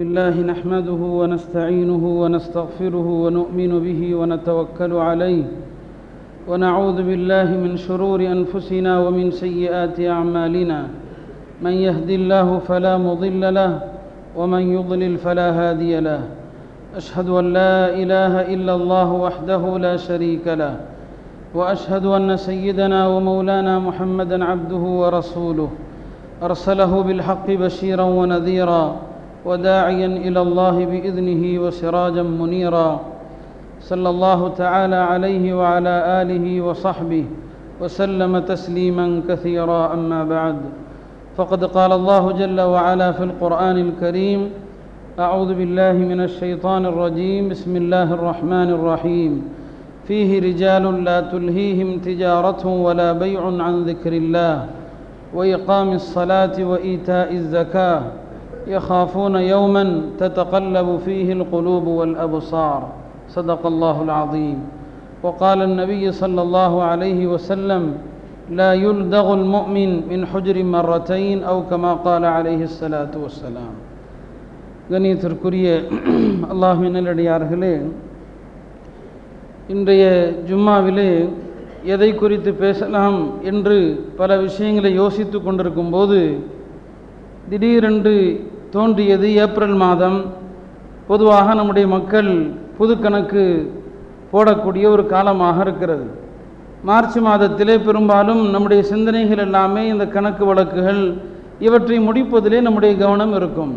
الله نحمده ونستعينه ونستغفره ونؤمن به ونتوكل عليه ونعوذ بالله من شرور أنفسنا ومن سيئات أعمالنا من يهد الله فلا مضل له ومن يضلل فلا هادي له أشهد أن لا إله إلا الله وحده لا شريك له وأشهد أن سيدنا ومولانا محمدا عبده ورسوله أرسله بالحق بشيرا ونذيرا وداعيا إلى الله بإذنه وسراجا منيرا صلى الله تعالى عليه وعلى آله وصحبه وسلم تسليما كثيرا أما بعد فقد قال الله جل وعلا في القرآن الكريم أعوذ بالله من الشيطان الرجيم بسم الله الرحمن الرحيم فيه رجال لا تلهيهم تجارة ولا بيع عن ذكر الله وإقام الصلاة وإيتاء الزكاة يخافون يوما تتقلب فيه القلوب والأبصار صدق الله العظيم وقال النبي صلى الله عليه وسلم لا يلدغ المؤمن من حجر مرتين أو كما قال عليه الصلاة والسلام கணியத்திற்குரிய அல்லாஹின் நல்லடியார்களே இன்றைய ஜும்மாவிலே எதை குறித்து பேசலாம் என்று பல விஷயங்களை யோசித்து கொண்டிருக்கும் போது திடீரென்று தோன்றியது ஏப்ரல் மாதம் பொதுவாக நம்முடைய மக்கள் புது கணக்கு போடக்கூடிய ஒரு காலமாக இருக்கிறது மார்ச் மாதத்திலே பெரும்பாலும் நம்முடைய சிந்தனைகள் எல்லாமே இந்த கணக்கு வழக்குகள் இவற்றை முடிப்பதிலே நம்முடைய கவனம் இருக்கும்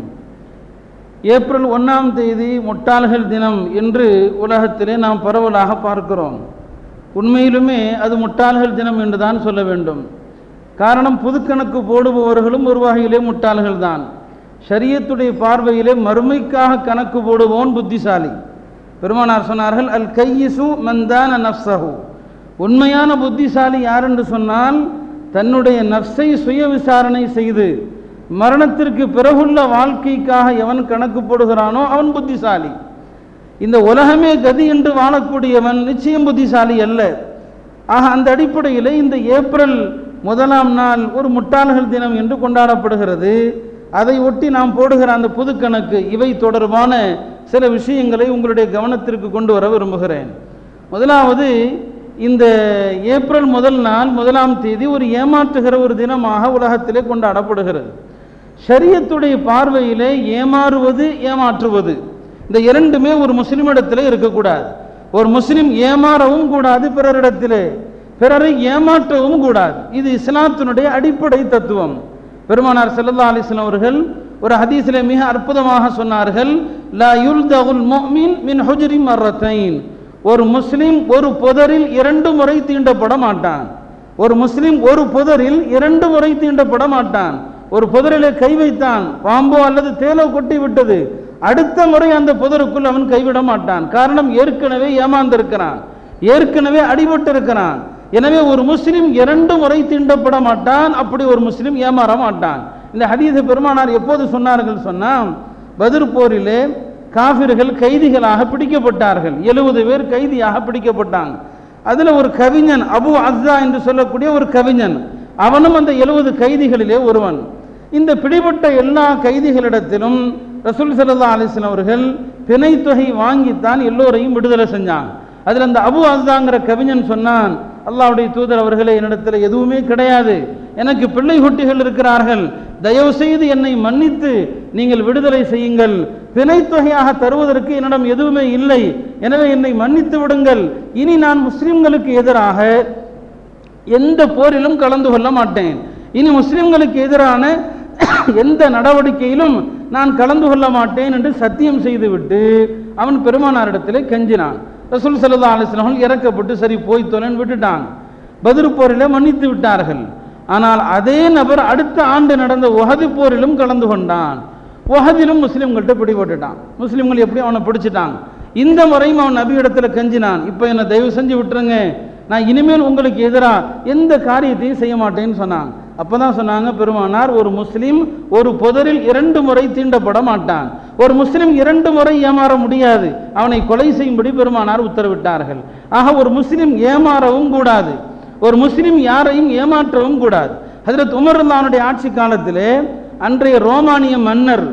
ஏப்ரல் ஒன்றாம் தேதி முட்டாள்கள் தினம் என்று உலகத்திலே நாம் பரவலாக பார்க்கிறோம் உண்மையிலுமே அது முட்டாள்கள் தினம் என்று தான் சொல்ல வேண்டும் காரணம் புதுக்கணக்கு போடுபவர்களும் ஒரு வகையிலே முட்டாள்கள் தான் ஷரியத்துடைய பார்வையிலே மறுமைக்காக கணக்கு போடுவோன் புத்திசாலி பெருமானார் சொன்னார்கள் அல் கையிசு மந்தான நப்சஹு உண்மையான புத்திசாலி யார் என்று சொன்னால் தன்னுடைய நப்சை சுய விசாரணை செய்து மரணத்திற்கு பிறகுள்ள வாழ்க்கைக்காக எவன் கணக்கு போடுகிறானோ அவன் புத்திசாலி இந்த உலகமே கதி என்று வாழக்கூடியவன் நிச்சயம் புத்திசாலி அல்ல ஆக அந்த அடிப்படையில் இந்த ஏப்ரல் முதலாம் நாள் ஒரு முட்டாள்கள் தினம் என்று கொண்டாடப்படுகிறது அதை ஒட்டி நாம் போடுகிற அந்த புது கணக்கு இவை தொடர்பான சில விஷயங்களை உங்களுடைய கவனத்திற்கு கொண்டு வர விரும்புகிறேன் முதலாவது இந்த ஏப்ரல் முதல் நாள் முதலாம் தேதி ஒரு ஏமாற்றுகிற ஒரு தினமாக உலகத்திலே கொண்டாடப்படுகிறது ஷரியத்துடைய பார்வையிலே ஏமாறுவது ஏமாற்றுவது இந்த இரண்டுமே ஒரு முஸ்லிமிடத்தில் இருக்கக்கூடாது ஒரு முஸ்லிம் ஏமாறவும் கூடாது பிறரிடத்திலே பிறரை ஏமாற்றவும் கூடாது இது இஸ்லாத்தினுடைய அடிப்படை தத்துவம் பெருமானார் செல்லல்லா அலிஸ்லாம் அவர்கள் ஒரு ஹதீஸிலே மிக அற்புதமாக சொன்னார்கள் லா யுல்தகுல் முஃமின் மின் ஹுஜ்ரி மர்ரத்தைன் ஒரு முஸ்லிம் ஒரு புதரில் இரண்டு முறை தீண்டப்பட மாட்டான் ஒரு முஸ்லிம் ஒரு புதரில் இரண்டு முறை தீண்டப்பட மாட்டான் ஒரு புதரிலே கை வைத்தான் பாம்போ அல்லது தேலோ கொட்டி விட்டது அடுத்த முறை அந்த புதருக்குள் அவன் கைவிட மாட்டான் காரணம் ஏற்கனவே ஏமாந்திருக்கிறான் ஏற்கனவே அடிபட்டு இருக்கிறான் எனவே ஒரு முஸ்லிம் இரண்டு முறை தீண்டப்பட மாட்டான் அப்படி ஒரு முஸ்லிம் ஏமாற மாட்டான் இந்த ஹதீத பெருமானார் எப்போது சொன்னார்கள் சொன்னால் பதிர் போரிலே காபிர்கள் கைதிகளாக பிடிக்கப்பட்டார்கள் எழுபது பேர் கைதியாக பிடிக்கப்பட்டாங்க அதில் ஒரு கவிஞன் அபு அஸ்ஸா என்று சொல்லக்கூடிய ஒரு கவிஞன் அவனும் அந்த எழுபது கைதிகளிலே ஒருவன் இந்த பிடிபட்ட எல்லா கைதிகளிடத்திலும் ரசூல் சல்லா அலிஸ்லாம் அவர்கள் பிணை தொகை வாங்கித்தான் எல்லோரையும் விடுதலை செஞ்சாங்க அதில் அந்த அபு அஸ்தாங்கிற கவிஞன் சொன்னான் அல்லாவுடைய தூதர் அவர்களே என்னிடத்தில் எதுவுமே கிடையாது எனக்கு பிள்ளை குட்டிகள் இருக்கிறார்கள் தயவு செய்து என்னை மன்னித்து நீங்கள் விடுதலை செய்யுங்கள் பிணை தொகையாக தருவதற்கு என்னிடம் எதுவுமே இல்லை எனவே என்னை மன்னித்து விடுங்கள் இனி நான் முஸ்லிம்களுக்கு எதிராக எந்த போரிலும் கலந்து கொள்ள மாட்டேன் இனி முஸ்லிம்களுக்கு எதிரான எந்த நடவடிக்கையிலும் நான் கலந்து கொள்ள மாட்டேன் என்று சத்தியம் செய்துவிட்டு அவன் பெருமானாரிடத்திலே கெஞ்சினான் ரசூல் சல்லா அலிஸ்லாமல் இறக்கப்பட்டு சரி போய் தொலைன்னு விட்டுட்டாங்க பதிர் போரில் மன்னித்து விட்டார்கள் ஆனால் அதே நபர் அடுத்த ஆண்டு நடந்த உஹது போரிலும் கலந்து கொண்டான் உஹதிலும் முஸ்லீம்கள்ட்ட பிடிபட்டுட்டான் முஸ்லீம்கள் எப்படி அவனை பிடிச்சிட்டாங்க இந்த முறையும் அவன் நபியிடத்தில் கெஞ்சினான் இப்போ என்னை தயவு செஞ்சு விட்டுருங்க நான் இனிமேல் உங்களுக்கு எதிராக எந்த காரியத்தையும் செய்ய மாட்டேன்னு சொன்னாங்க அப்போ தான் சொன்னாங்க பெருமானார் ஒரு முஸ்லீம் ஒரு புதரில் இரண்டு முறை தீண்டப்பட மாட்டான் ஒரு முஸ்லீம் இரண்டு முறை ஏமாற முடியாது அவனை கொலை செய்யும்படி பெருமானார் உத்தரவிட்டார்கள் ஆக ஒரு முஸ்லீம் ஏமாறவும் கூடாது ஒரு முஸ்லீம் யாரையும் ஏமாற்றவும் கூடாது ஹஜரத் உமர் அல்லானுடைய ஆட்சி காலத்திலே அன்றைய ரோமானிய மன்னர்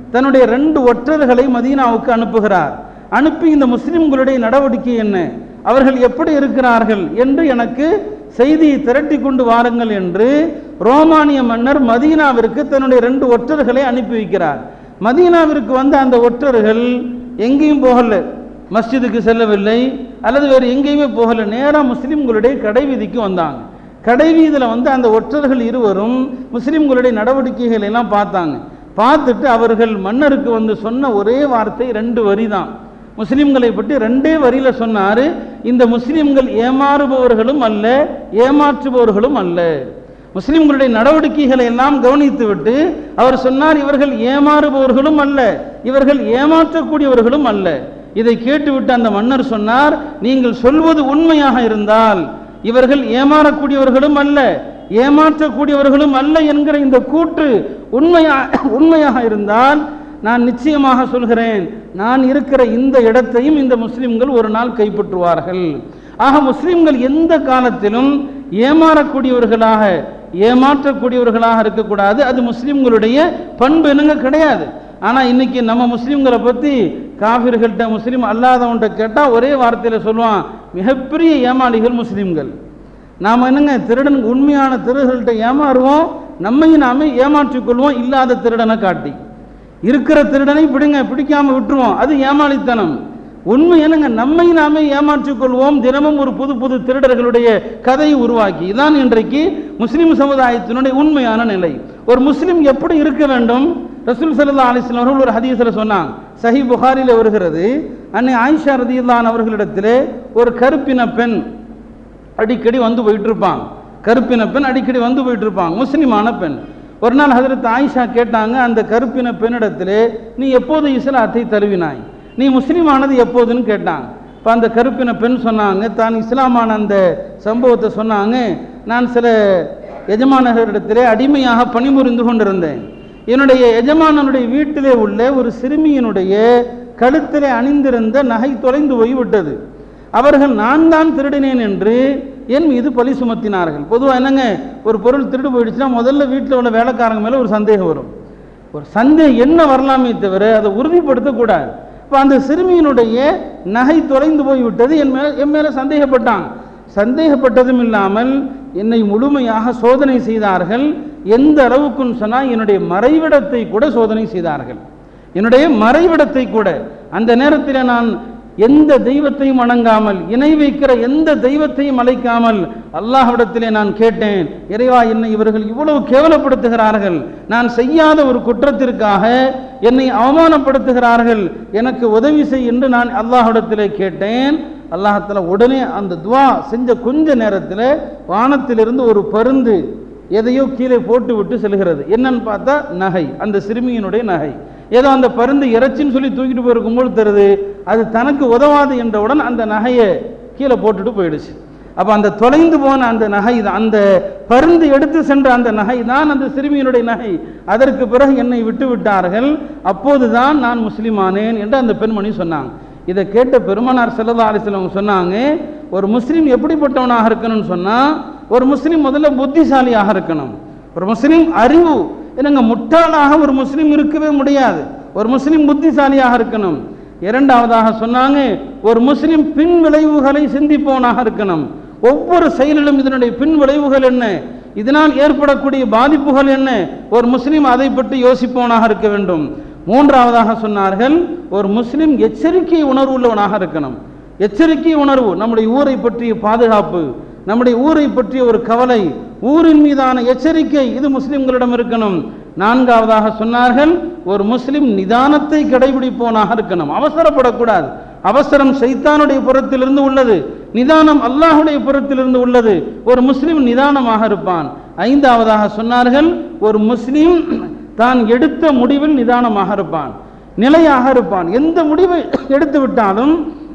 தன்னுடைய ரெண்டு ஒற்றர்களை மதீனாவுக்கு அனுப்புகிறார் அனுப்பி இந்த முஸ்லிம்களுடைய நடவடிக்கை என்ன அவர்கள் எப்படி இருக்கிறார்கள் என்று எனக்கு செய்தியை திரட்டி கொண்டு வாருங்கள் என்று ரோமானிய மன்னர் மதீனாவிற்கு தன்னுடைய ரெண்டு ஒற்றர்களை அனுப்பி வைக்கிறார் மதீனாவிற்கு வந்த அந்த ஒற்றர்கள் எங்கேயும் போகல மஸ்ஜிதுக்கு செல்லவில்லை அல்லது வேறு எங்கேயுமே போகல நேராக முஸ்லிம்களுடைய கடை வீதிக்கு வந்தாங்க கடை வீதியில் வந்து அந்த ஒற்றர்கள் இருவரும் முஸ்லிம்களுடைய நடவடிக்கைகளை எல்லாம் பார்த்தாங்க பார்த்துட்டு அவர்கள் மன்னருக்கு வந்து சொன்ன ஒரே வார்த்தை ரெண்டு வரி தான் முஸ்லிம்களை பற்றி ரெண்டே வரியில சொன்னாரு இந்த முஸ்லிம்கள் ஏமாறுபவர்களும் அல்ல ஏமாற்றுபவர்களும் அல்ல முஸ்லிம்களுடைய நடவடிக்கைகளை எல்லாம் கவனித்துவிட்டு அவர் சொன்னார் இவர்கள் ஏமாறுபவர்களும் அல்ல இவர்கள் ஏமாற்றக்கூடியவர்களும் அல்ல இதை கேட்டுவிட்டு அந்த மன்னர் சொன்னார் நீங்கள் சொல்வது உண்மையாக இருந்தால் இவர்கள் ஏமாறக்கூடியவர்களும் அல்ல ஏமாற்றக்கூடியவர்களும் அல்ல என்கிற இந்த கூற்று உண்மையா உண்மையாக இருந்தால் நான் நிச்சயமாக சொல்கிறேன் நான் இருக்கிற இந்த இடத்தையும் இந்த முஸ்லிம்கள் ஒரு நாள் கைப்பற்றுவார்கள் ஆக முஸ்லிம்கள் எந்த காலத்திலும் ஏமாறக்கூடியவர்களாக ஏமாற்றக்கூடியவர்களாக இருக்கக்கூடாது அது முஸ்லிம்களுடைய பண்பு என்னங்க கிடையாது ஆனால் இன்னைக்கு நம்ம முஸ்லிம்களை பற்றி காபிர்கள்ட்ட முஸ்லீம் அல்லாதவன்கிட்ட கேட்டால் ஒரே வார்த்தையில் சொல்லுவான் மிகப்பெரிய ஏமாளிகள் முஸ்லிம்கள் நாம் என்னங்க திருடன் உண்மையான திருடர்கள்ட்ட ஏமாறுவோம் நம்மையும் நாமே ஏமாற்றிக் கொள்வோம் இல்லாத திருடனை காட்டி இருக்கிற திருடனை பிடிங்க பிடிக்காம விட்டுருவோம் அது ஏமாளித்தனம் உண்மை என்னங்க நம்மை நாமே ஏமாற்றிக் கொள்வோம் தினமும் ஒரு புது புது திருடர்களுடைய கதையை உருவாக்கி இதான் இன்றைக்கு முஸ்லிம் சமுதாயத்தினுடைய உண்மையான நிலை ஒரு முஸ்லிம் எப்படி இருக்க வேண்டும் ரசூல் சல்லா அலிஸ்லாம் அவர்கள் ஒரு ஹதீஸில் சொன்னாங்க சஹி புகாரில் வருகிறது அன்னை ஆயிஷா ரதியுல்லான் அவர்களிடத்திலே ஒரு கருப்பின பெண் அடிக்கடி வந்து போயிட்டு இருப்பாங்க கருப்பின பெண் அடிக்கடி வந்து போயிட்டு இருப்பாங்க முஸ்லிமான பெண் ஒரு நாள் ஹதரத் ஆயிஷா கேட்டாங்க அந்த கருப்பின பெண்ணிடத்திலே நீ எப்போது இஸ்லாத்தை தழுவினாய் நீ முஸ்லீமானது எப்போதுன்னு கேட்டாங்க இப்போ அந்த கருப்பின பெண் சொன்னாங்க தான் இஸ்லாமான அந்த சம்பவத்தை சொன்னாங்க நான் சில எஜமானர்களிடத்திலே அடிமையாக பணிபுரிந்து கொண்டிருந்தேன் என்னுடைய எஜமானனுடைய வீட்டிலே உள்ள ஒரு சிறுமியினுடைய கழுத்திலே அணிந்திருந்த நகை தொலைந்து போய்விட்டது அவர்கள் நான் தான் திருடினேன் என்று என் மீது பழி சுமத்தினார்கள் பொதுவாக என்னங்க ஒரு பொருள் திருடு போயிடுச்சுன்னா முதல்ல வீட்டில் உள்ள வேலைக்காரங்க மேலே ஒரு சந்தேகம் வரும் ஒரு சந்தேகம் என்ன வரலாமே தவிர அதை உறுதிப்படுத்தக்கூடாது இப்போ அந்த சிறுமியினுடைய நகை தொலைந்து போய்விட்டது என் மேலே என் மேலே சந்தேகப்பட்டாங்க சந்தேகப்பட்டதும் இல்லாமல் என்னை முழுமையாக சோதனை செய்தார்கள் எந்த அளவுக்குன்னு சொன்னால் என்னுடைய மறைவிடத்தை கூட சோதனை செய்தார்கள் என்னுடைய மறைவிடத்தை கூட அந்த நேரத்தில் நான் எந்த தெய்வத்தையும் வணங்காமல் இணை வைக்கிற எந்த தெய்வத்தையும் அழைக்காமல் அல்லாஹ்விடத்திலே நான் கேட்டேன் இறைவா என்னை இவர்கள் இவ்வளவு கேவலப்படுத்துகிறார்கள் நான் செய்யாத ஒரு குற்றத்திற்காக என்னை அவமானப்படுத்துகிறார்கள் எனக்கு உதவி செய் என்று நான் அல்லாஹ்விடத்திலே கேட்டேன் அல்லாஹத்தில் உடனே அந்த துவா செஞ்ச கொஞ்ச நேரத்தில் வானத்திலிருந்து ஒரு பருந்து எதையோ கீழே போட்டு விட்டு செல்கிறது என்னன்னு பார்த்தா நகை அந்த சிறுமியினுடைய நகை ஏதோ அந்த பருந்து இறைச்சின்னு சொல்லி தூக்கிட்டு போயிருக்கும்போது தருது அது தனக்கு உதவாது என்றவுடன் அந்த நகையை கீழே போட்டுட்டு போயிடுச்சு அப்போ அந்த தொலைந்து போன அந்த நகை தான் அந்த பருந்து எடுத்து சென்ற அந்த நகை தான் அந்த சிறுமியினுடைய நகை அதற்கு பிறகு என்னை விட்டு விட்டார்கள் அப்போதுதான் நான் முஸ்லிமானேன் என்று அந்த பெண்மணி சொன்னாங்க இதை கேட்ட பெருமனார் செல்லதா அலிஸ்லம் சொன்னாங்க ஒரு முஸ்லீம் எப்படிப்பட்டவனாக இருக்கணும்னு சொன்னால் ஒரு முஸ்லீம் முதல்ல புத்திசாலியாக இருக்கணும் ஒரு முஸ்லீம் அறிவு என்னங்க முட்டாளாக ஒரு முஸ்லீம் இருக்கவே முடியாது ஒரு முஸ்லீம் புத்திசாலியாக இருக்கணும் இரண்டாவதாக சொன்னாங்க ஒரு முஸ்லீம் பின் விளைவுகளை சிந்திப்பவனாக இருக்கணும் ஒவ்வொரு செயலிலும் இதனுடைய பின் விளைவுகள் என்ன இதனால் ஏற்படக்கூடிய பாதிப்புகள் என்ன ஒரு முஸ்லீம் அதை பற்றி யோசிப்பவனாக இருக்க வேண்டும் மூன்றாவதாக சொன்னார்கள் ஒரு முஸ்லீம் எச்சரிக்கை உணர்வு உள்ளவனாக இருக்கணும் எச்சரிக்கை உணர்வு நம்முடைய ஊரை பற்றிய பாதுகாப்பு நம்முடைய ஊரை பற்றிய ஒரு கவலை ஊரின் மீதான எச்சரிக்கை இது முஸ்லிம்களிடம் இருக்கணும் நான்காவதாக சொன்னார்கள் ஒரு முஸ்லிம் நிதானத்தை கடைபிடிப்பவனாக இருக்கணும் அவசரப்படக்கூடாது அவசரம் சைத்தானுடைய புறத்திலிருந்து உள்ளது நிதானம் அல்லாஹுடைய புறத்திலிருந்து உள்ளது ஒரு முஸ்லிம் நிதானமாக இருப்பான் ஐந்தாவதாக சொன்னார்கள் ஒரு முஸ்லிம் தான் எடுத்த முடிவில் நிதானமாக இருப்பான் நிலையாக இருப்பான் எந்த முடிவை எடுத்து விட்டாலும்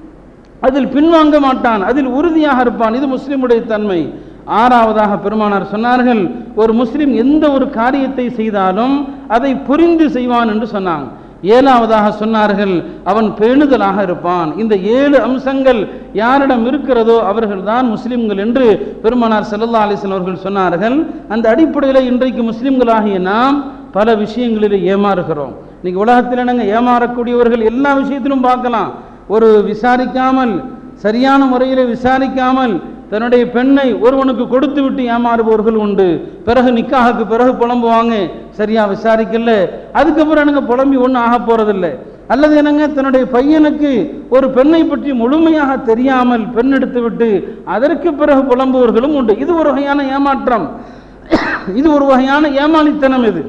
அதில் பின்வாங்க மாட்டான் அதில் உறுதியாக இருப்பான் இது முஸ்லிமுடைய தன்மை ஆறாவதாக பெருமானார் சொன்னார்கள் ஒரு முஸ்லிம் எந்த ஒரு காரியத்தை செய்தாலும் அதை புரிந்து செய்வான் என்று சொன்னாங்க ஏழாவதாக சொன்னார்கள் அவன் பேணுதலாக இருப்பான் இந்த ஏழு அம்சங்கள் யாரிடம் இருக்கிறதோ அவர்கள்தான் முஸ்லிம்கள் என்று பெருமானார் செல்லல்லா அலிஸ்லாம் அவர்கள் சொன்னார்கள் அந்த அடிப்படையில் இன்றைக்கு முஸ்லிம்களாகிய நாம் பல விஷயங்களில் ஏமாறுகிறோம் இன்னைக்கு உலகத்தில் என்னங்க ஏமாறக்கூடியவர்கள் எல்லா விஷயத்திலும் பார்க்கலாம் ஒரு விசாரிக்காமல் சரியான முறையில் விசாரிக்காமல் தன்னுடைய பெண்ணை ஒருவனுக்கு கொடுத்து விட்டு ஏமாறுபவர்கள் உண்டு பிறகு நிக்காகுக்கு பிறகு புலம்புவாங்க சரியா விசாரிக்கல அதுக்கப்புறம் எனக்கு புலம்பி ஒன்றும் ஆக போறதில்லை அல்லது என்னங்க தன்னுடைய பையனுக்கு ஒரு பெண்ணை பற்றி முழுமையாக தெரியாமல் பெண் எடுத்து விட்டு அதற்கு பிறகு புலம்புவர்களும் உண்டு இது ஒரு வகையான ஏமாற்றம் இது ஒரு வகையான ஏமாளித்தனம் இது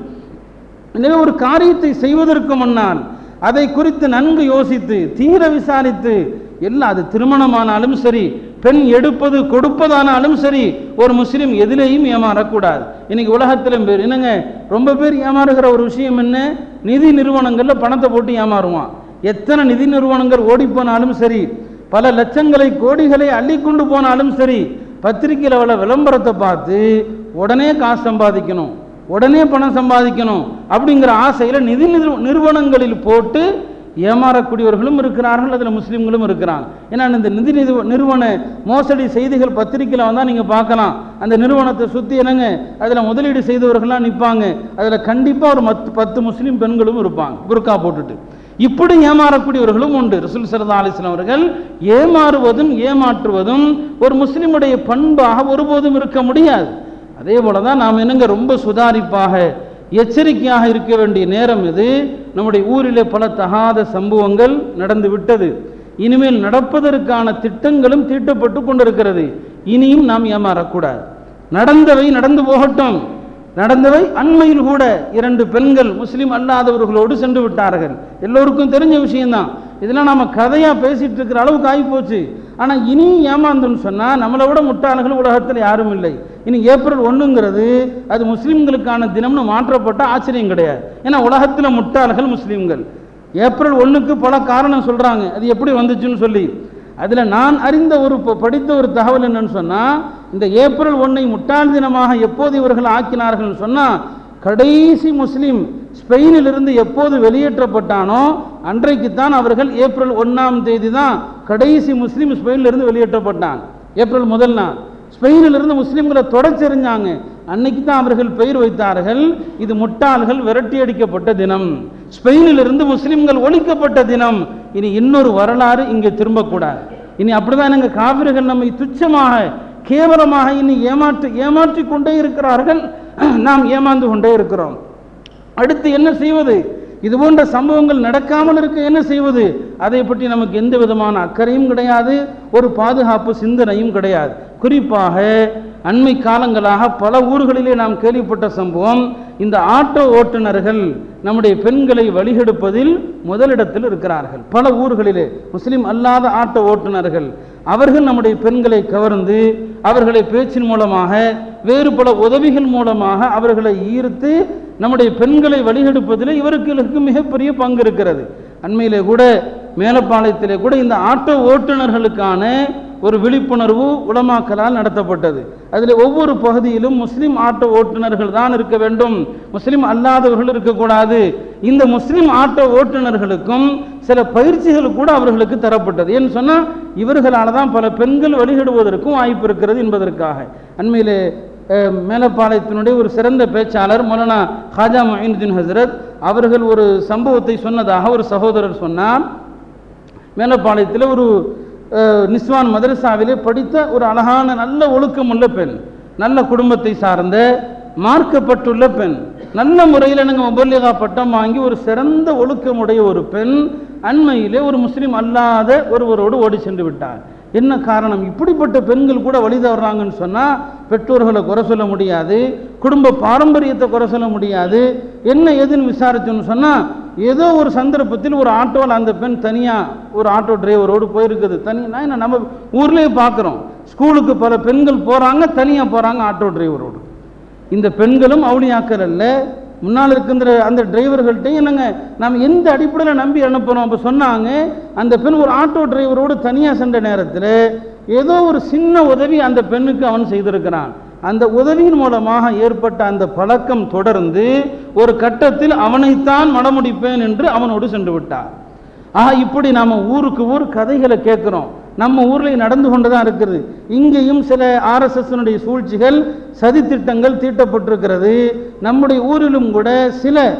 எனவே ஒரு காரியத்தை செய்வதற்கு முன்னால் அதை குறித்து நன்கு யோசித்து தீர விசாரித்து எல்லாம் அது திருமணமானாலும் சரி பெண் எடுப்பது கொடுப்பதானாலும் சரி ஒரு முஸ்லீம் எதிலேயும் ஏமாறக்கூடாது இன்னைக்கு உலகத்திலும் பேர் என்னங்க ரொம்ப பேர் ஏமாறுகிற ஒரு விஷயம் என்ன நிதி நிறுவனங்களில் பணத்தை போட்டு ஏமாறுவான் எத்தனை நிதி நிறுவனங்கள் ஓடி போனாலும் சரி பல லட்சங்களை கோடிகளை அள்ளி கொண்டு போனாலும் சரி பத்திரிக்கையில் உள்ள விளம்பரத்தை பார்த்து உடனே காசு சம்பாதிக்கணும் உடனே பணம் சம்பாதிக்கணும் அப்படிங்கிற ஆசையில் நிதி நிறு- நிறுவனங்களில் போட்டு ஏமாறக்கூடியவர்களும் இருக்கிறார்கள் அதில் முஸ்லீம்களும் இருக்கிறாங்க ஏன்னா இந்த நிதி நிறுவ நிறுவன மோசடி செய்திகள் பத்திரிக்கையில் வந்தால் நீங்கள் பார்க்கலாம் அந்த நிறுவனத்தை சுற்றி என்னங்க அதில் முதலீடு செய்தவர்கள்லாம் நிற்பாங்க அதில் கண்டிப்பாக ஒரு மத்து பத்து முஸ்லீம் பெண்களும் இருப்பாங்க புர்கா போட்டுட்டு இப்படி ஏமாறக்கூடியவர்களும் உண்டு ரசூல் சல்லா அலிஸ்லாம் அவர்கள் ஏமாறுவதும் ஏமாற்றுவதும் ஒரு முஸ்லிமுடைய பண்பாக ஒருபோதும் இருக்க முடியாது அதே போல தான் நாம் என்னங்க ரொம்ப சுதாரிப்பாக எச்சரிக்கையாக இருக்க வேண்டிய நேரம் இது நம்முடைய ஊரிலே பல தகாத சம்பவங்கள் நடந்து விட்டது இனிமேல் நடப்பதற்கான திட்டங்களும் தீட்டப்பட்டு கொண்டிருக்கிறது இனியும் நாம் ஏமாறக்கூடாது நடந்தவை நடந்து போகட்டும் நடந்தவை அண்மையில் கூட இரண்டு பெண்கள் முஸ்லீம் அல்லாதவர்களோடு சென்று விட்டார்கள் எல்லோருக்கும் தெரிஞ்ச விஷயம்தான் இதெல்லாம் நம்ம கதையா பேசிட்டு இருக்கிற அளவுக்கு ஆகி போச்சு ஆனா இனி ஏமாந்தோம்னு சொன்னா நம்மளை விட முட்டாள்கள் உலகத்தில் யாரும் இல்லை இனி ஏப்ரல் ஒண்ணுங்கிறது அது முஸ்லீம்களுக்கான தினம்னு மாற்றப்பட்ட ஆச்சரியம் கிடையாது ஏன்னா உலகத்துல முட்டாள்கள் முஸ்லீம்கள் ஏப்ரல் ஒண்ணுக்கு பல காரணம் சொல்றாங்க அது எப்படி வந்துச்சுன்னு சொல்லி அதுல நான் அறிந்த ஒரு ப- படித்த ஒரு தகவல் என்னன்னு சொன்னா இந்த ஏப்ரல் ஒன்னை முட்டாள் தினமாக எப்போது இவர்கள் ஆக்கினார்கள் சொன்னா கடைசி முஸ்லிம் ஸ்பெயினிலிருந்து எப்போது வெளியேற்றப்பட்டானோ அன்றைக்குத்தான் அவர்கள் ஏப்ரல் ஒன்றாம் தேதி தான் கடைசி முஸ்லீம் ஸ்பெயினிலிருந்து வெளியேற்றப்பட்டான் ஏப்ரல் முதல் நாள் ஸ்பெயினிலிருந்து முஸ்லிம்களை தொடச்செறிஞ்சாங்க அன்னைக்கு தான் அவர்கள் பெயர் வைத்தார்கள் இது முட்டாள்கள் விரட்டி அடிக்கப்பட்ட தினம் ஸ்பெயினிலிருந்து முஸ்லிம்கள் ஒழிக்கப்பட்ட தினம் இனி இன்னொரு வரலாறு இங்கே திரும்பக்கூடாது இனி அப்படிதான் எங்க காவிர்கள் நம்மை துச்சமாக கேவலமாக இனி ஏமாற்றி ஏமாற்றி கொண்டே இருக்கிறார்கள் நாம் ஏமாந்து கொண்டே இருக்கிறோம் அடுத்து என்ன செய்வது இது போன்ற சம்பவங்கள் நடக்காமல் இருக்க என்ன செய்வது அதை பற்றி நமக்கு எந்த விதமான அக்கறையும் கிடையாது ஒரு பாதுகாப்பு சிந்தனையும் கிடையாது குறிப்பாக அண்மை காலங்களாக பல ஊர்களிலே நாம் கேள்விப்பட்ட சம்பவம் இந்த ஆட்டோ ஓட்டுநர்கள் நம்முடைய பெண்களை வழிகெடுப்பதில் முதலிடத்தில் இருக்கிறார்கள் பல ஊர்களிலே முஸ்லிம் அல்லாத ஆட்டோ ஓட்டுநர்கள் அவர்கள் நம்முடைய பெண்களை கவர்ந்து அவர்களை பேச்சின் மூலமாக வேறு பல உதவிகள் மூலமாக அவர்களை ஈர்த்து நம்முடைய பெண்களை வழிகெடுப்பதில் இவர்களுக்கு மிகப்பெரிய பங்கு இருக்கிறது அண்மையிலே கூட மேலப்பாளையத்திலே கூட இந்த ஆட்டோ ஓட்டுநர்களுக்கான ஒரு விழிப்புணர்வு உலமாக்களால் நடத்தப்பட்டது அதில் ஒவ்வொரு பகுதியிலும் முஸ்லிம் ஆட்டோ ஓட்டுநர்கள் தான் இருக்க வேண்டும் முஸ்லிம் அல்லாதவர்கள் இருக்கக்கூடாது இந்த முஸ்லிம் ஆட்டோ ஓட்டுநர்களுக்கும் சில பயிற்சிகள் கூட அவர்களுக்கு தரப்பட்டது ஏன்னு சொன்னால் இவர்களால் தான் பல பெண்கள் வழிகெடுவதற்கும் வாய்ப்பு இருக்கிறது என்பதற்காக அண்மையிலே அஹ், மேலப்பாளையத்தினுடைய ஒரு சிறந்த பேச்சாளர் மௌலானா ஹாஜா மொயினுদ্দিন ஹசரத் அவர்கள் ஒரு சம்பவத்தை சொன்னதாக ஒரு சகோதரர் சொன்னார் மேலப்பாளையத்தில் ஒரு அஹ், நிஸ்வான் மதரசாவிலே படித்த ஒரு அழகான நல்ல ஒழுக்கமுள்ள பெண் நல்ல குடும்பத்தை சார்ந்த மார்க்கப்பட்டுள்ள பெண் நல்ல முறையில் எனக்கு முபல்லிகா பட்டம் வாங்கி ஒரு சிறந்த ஒழுக்கமுடைய ஒரு பெண் அண்மையிலே ஒரு முஸ்லீம் அல்லாத ஒருவரோடு ஓடி சென்று விட்டார் என்ன காரணம் இப்படிப்பட்ட பெண்கள் கூட வழி தவறாங்கன்னு சொன்னால் பெற்றோர்களை குறை சொல்ல முடியாது குடும்ப பாரம்பரியத்தை குறை சொல்ல முடியாது என்ன ஏதுன்னு விசாரிச்சோன்னு சொன்னால் ஏதோ ஒரு சந்தர்ப்பத்தில் ஒரு ஆட்டோவில் அந்த பெண் தனியாக ஒரு ஆட்டோ டிரைவரோடு போயிருக்குது தனியாக என்ன நம்ம ஊர்லேயே பார்க்குறோம் ஸ்கூலுக்கு பல பெண்கள் போகிறாங்க தனியாக போகிறாங்க ஆட்டோ டிரைவரோடு இந்த பெண்களும் அவுளியாக்கள் அல்ல முன்னால் இருக்கின்ற அந்த டிரைவர்கள்ட்டையும் என்னங்க நாம் எந்த அடிப்படையில் நம்பி அனுப்புகிறோம் அப்போ சொன்னாங்க அந்த பெண் ஒரு ஆட்டோ டிரைவரோடு தனியாக சென்ற நேரத்தில் ஏதோ ஒரு சின்ன உதவி அந்த பெண்ணுக்கு அவன் செய்திருக்கிறான் அந்த உதவியின் மூலமாக ஏற்பட்ட அந்த பழக்கம் தொடர்ந்து ஒரு கட்டத்தில் அவனைத்தான் மடமுடிப்பேன் என்று அவனோடு சென்று விட்டார் ஆக இப்படி நாம ஊருக்கு ஊர் கதைகளை கேட்குறோம் நம்ம ஊரில் நடந்து கொண்டு தான் இருக்குது இங்கேயும் சில ஆர்எஸ்எஸ்னுடைய சூழ்ச்சிகள் சதித்திட்டங்கள் தீட்டப்பட்டிருக்கிறது நம்முடைய ஊரிலும் கூட சில